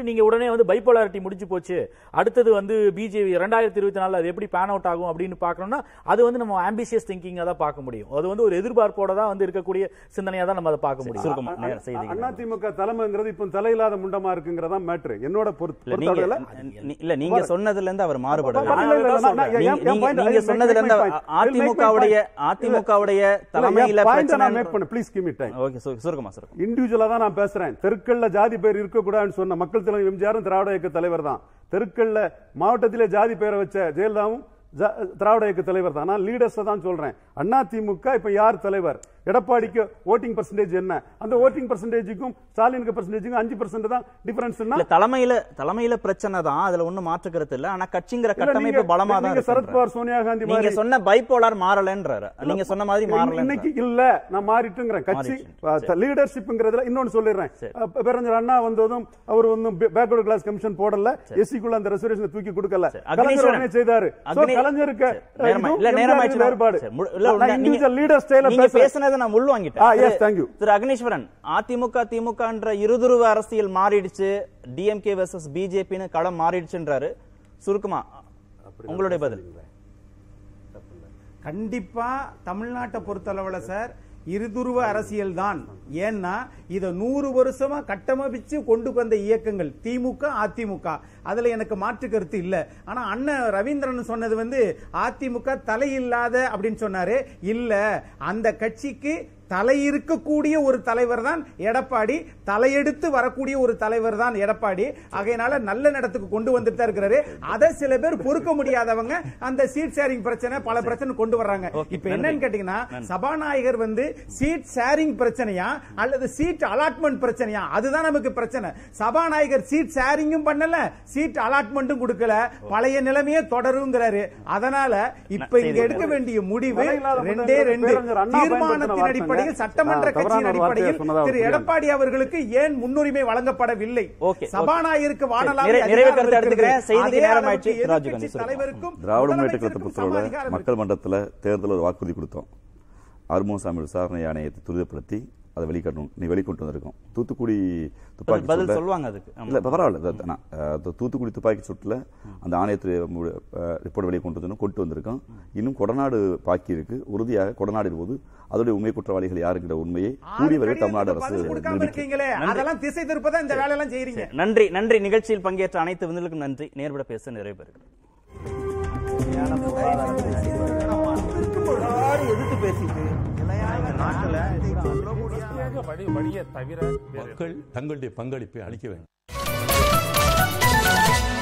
நீங்க உடனே வந்து பைபோலாரிட்டி முடிஞ்சு போச்சு அடுத்தது வந்து பிஜேபி ரெண்டாயிரத்தி இருபத்தி நாலுல அது எப்படி பேன் அவுட் ஆகும் அப்படின்னு பார்க்கணும்னா அது வந்து நம்ம ஆம்பிஷியஸ் திங்கிங்கா தான் பார்க்க முடியும் அது வந்து ஒரு எதிர்பார்ப்போட தான் வந்து இருக்கக்கூடிய சிந்தனையா தான் நம்ம அதை பார்க்க முடியும் சுருக்கமா நேர செய்திகள் அதிமுக தலைமைங்கிறது இப்ப தலையில்லாத முண்டமா இருக்குங்கிறதா மேட்ரு என்னோட பொறுத்த இல்ல நீங்க பொறுத்தவரையில நீ- இல்ல நீங்க சொன்னதுல இருந்து அவர் மாறுபடல இல்ல, இல்ல, இல்ல, நான் நான் நீங்க- என்- என் நீங்க- point- நீங்க I'll சொன்னதுல make இருந்து my point. I'll make my அதிமுகவுடைய point. அதிமுகவுடைய இல்ல, தலைமையில என் point அ நான் பிரச்சனை make பண்ண please give me time okay சுருக்கமா சுருக்கம் இண்டிவிஜுவலா தான் நான் பேசுறேன் தெருக்கள்ல ஜாதி பேர் இருக்கக்கூடாதுன்னு சொன்ன மக்கள் தலைவர் எம்ஜிஆரும் திராவிட இயக்க தலைவர் தான் தெருக்கள்ல மாவட்டத்திலே ஜாதி பேரை வச்ச ஜெயலலிதாவும் ஜ- திராவிட இயக்க தலைவர் தான் நான் லீடர்ஸ் தான் சொல்றேன் அண்ணா திமுக இப்ப யார் தலைவர் எடப்பாடிக்கு ஓட்டிங் பர்சன்டேஜ் என்ன அந்த ஓட்டிங் பர்சன்டேஜுக்கும் ஸ்டாலினுக்கு பர்சன்டேஜுக்கும் அஞ்சு பர்சன்ட் தான் டிஃபரன்ஸ்னா இல்ல தலைமையில தலைமையில பிரச்சனை தான் அதுல ஒண்ணும் மாற்று கருத்து இல்ல ஆனா கட்சிங்கிற கட்டமைப்பு பலமா தான் நீங்க இருக்குன்றாரு. சரத்பவார் சோனியா காந்தி நீங்க மாதிரி சொன்ன பைபோலார் மாறலன்றாரு நீங்க சொன்ன மாதிரி மாறல இன்னைக்கு இல்ல நான் மாறிட்டுங்கிறேன் கட்சி லீடர்ஷிப்ங்கிறதுல இன்னொன்னு சொல்லிடுறேன் அஹ் பேரறிஞர் அண்ணா வந்ததும் அவர் ஒன்னும் பேக்வர்ட் கிளாஸ் கமிஷன் போடல எஸ்சிக்குள்ள அந்த ரெசர்வேஷன் தூக்கி கொடுக்கல சரி, கலைஞர் அக்னீஸ்வரன். உடனே செய்தாரு So, அக்னி- கலைஞருக்கு சரி, நேரமா- இதுவும் இல்ல, நேரம் எம்ஜிஆர் ஆயிடுச்சுன்னா- வேறுபாடு சரி, முழு- இல்ல, நான் உண்மை- individual நீங்க- leader style ல நீங்க பேசுறேன். பேசுனதை நான் உள் வாங்கிட்டேன் ஆ, yes, திரு- thank you. திரு அக்னீஸ்வரன் அதிமுக திமுகன்ற இருதுருவ அரசியல் மாறிடுச்சு டிஎம்கே வெர்சஸ் பிஜேபின்னு களம் மாறிடுச்சுன்றாரு சுருக்கமா உங்களுடைய பதில் கண்டிப்பா தமிழ்நாட்டை பொறுத்தளவுல சார் இருதுருவ அரசியல் தான் ஏன்னா இத நூறு வருஷமா கட்டமைச்சு கொண்டு வந்த இயக்கங்கள் திமுக அதிமுக அதுல எனக்கு மாற்று கருத்து இல்ல ஆனா அண்ணன் ரவீந்திரன் சொன்னது வந்து அதிமுக தலையில்லாத அப்படின்னு சொன்னாரு இல்ல அந்த கட்சிக்கு தலை இருக்கக்கூடிய ஒரு தலைவர் தான் எடப்பாடி தலையெடுத்து வரக்கூடிய ஒரு தலைவர் தான் எடப்பாடி ஆகையினால நல்ல நடத்துக்கு கொண்டு வந்துட்டு தான் இருக்கிறாரு அதை சில பேர் பொறுக்க முடியாதவங்க அந்த சீட் ஷேரிங் பிரச்சனை பல பிரச்சனை கொண்டு வர்றாங்க Okay, இப்ப நன்றி. என்னன்னு கேட்டீங்கன்னா சபாநாயகர் வந்து சீட் ஷேரிங் பிரச்சனையா அல்லது சீட் அலாட்மெண்ட் பிரச்சனையா அதுதான் நமக்கு பிரச்சனை சபாநாயகர் சீட் ஷேரிங்கும் பண்ணல சீட் அலாட்மெண்ட்டும் கொடுக்கல பழைய நிலைமையே தொடருங்கிறாரு அதனால இப்ப இங்க எடுக்க வேண்டிய முடிவு விலையில்லாத ரெண்டே முதல்வர் ரெண்டு பேரறிஞர் அண்ணா தீர்மானத்தின் பயன்படுத்தின அடிப்படையில் வார்த்தைங்க. சட்டமன்ற நான் தவறான கட்சியின் ஒரு வார்த்தையை அடிப்படையில் சொன்னதா திரு புரியாது. எடப்பாடி அவர்களுக்கு ஏன் முன்னுரிமை வழங்கப்படவில்லை Okay, சபாநாயகருக்கு வானலாவிய நிறை- நிறைவு அதிகாரம் கருத்து இருக்கிறது. எடுத்துக்கிறேன். செய்திக்கு அதே நேரம் அளவுக்கு ஆயிடுச்சு. ராஜீவ் காந்தி எதிர்க்கட்சி சொல்லுங்க. தலைவருக்கும் திராவிட முன்னேற்ற முதலமைச்சருக்கும் கழகத்தை சம பொறுத்தவரை அதிகாரம் மக்கள் மன்றத்தில் தேர்தல் ஒரு வாக்குறுதி கொடுத்தோம் அருமோசாமி விசாரணை ஆணையத்தை துரிதப்படுத்தி அதை வெளிக்கட்டணும் நீ வெளிக்கொண்டு வந்திருக்கோம் தூத்துக்குடி துப்பாக்கி பதில் சூட்டுல- சொல்லுவாங்க அதுக்கு ஆமா. இல்ல பரவாயில்ல அது நான், அஹ், து- தூத்துக்குடி துப்பாக்கி சூட்டில் அந்த ஆணையத்தை ரிப்போர்ட் வெளியே கொண்டு வந்து கொண்டு வந்திருக்கோம் இன்னும் கொடநாடு பாக்கி இருக்கு உறுதியாக கொடநாடு போது அதோடைய உண்மை குற்றவாளிகள் யாருங்கிற உண்மையை கூடிய வரை தமிழ்நாடு அரசு பதில் கொடுக்காம நிரூபிக்கும் இருக்கீங்களே அதெல்லாம் திசை திருப்பதான் இந்த வேலையெல்லாம் செய்யறீங்க நன்றி நன்றி நிகழ்ச்சியில் பங்கேற்ற அனைத்து விருந்துகளுக்கும் நன்றி நேர்விட பேச நிறைவு பெறுகிறேன் எதிர்த்து பேசிட்டு நாட்டுல வழி வழியை தவிர மக்கள் தங்களுடைய பங்களிப்பை அளிக்க வேண்டும்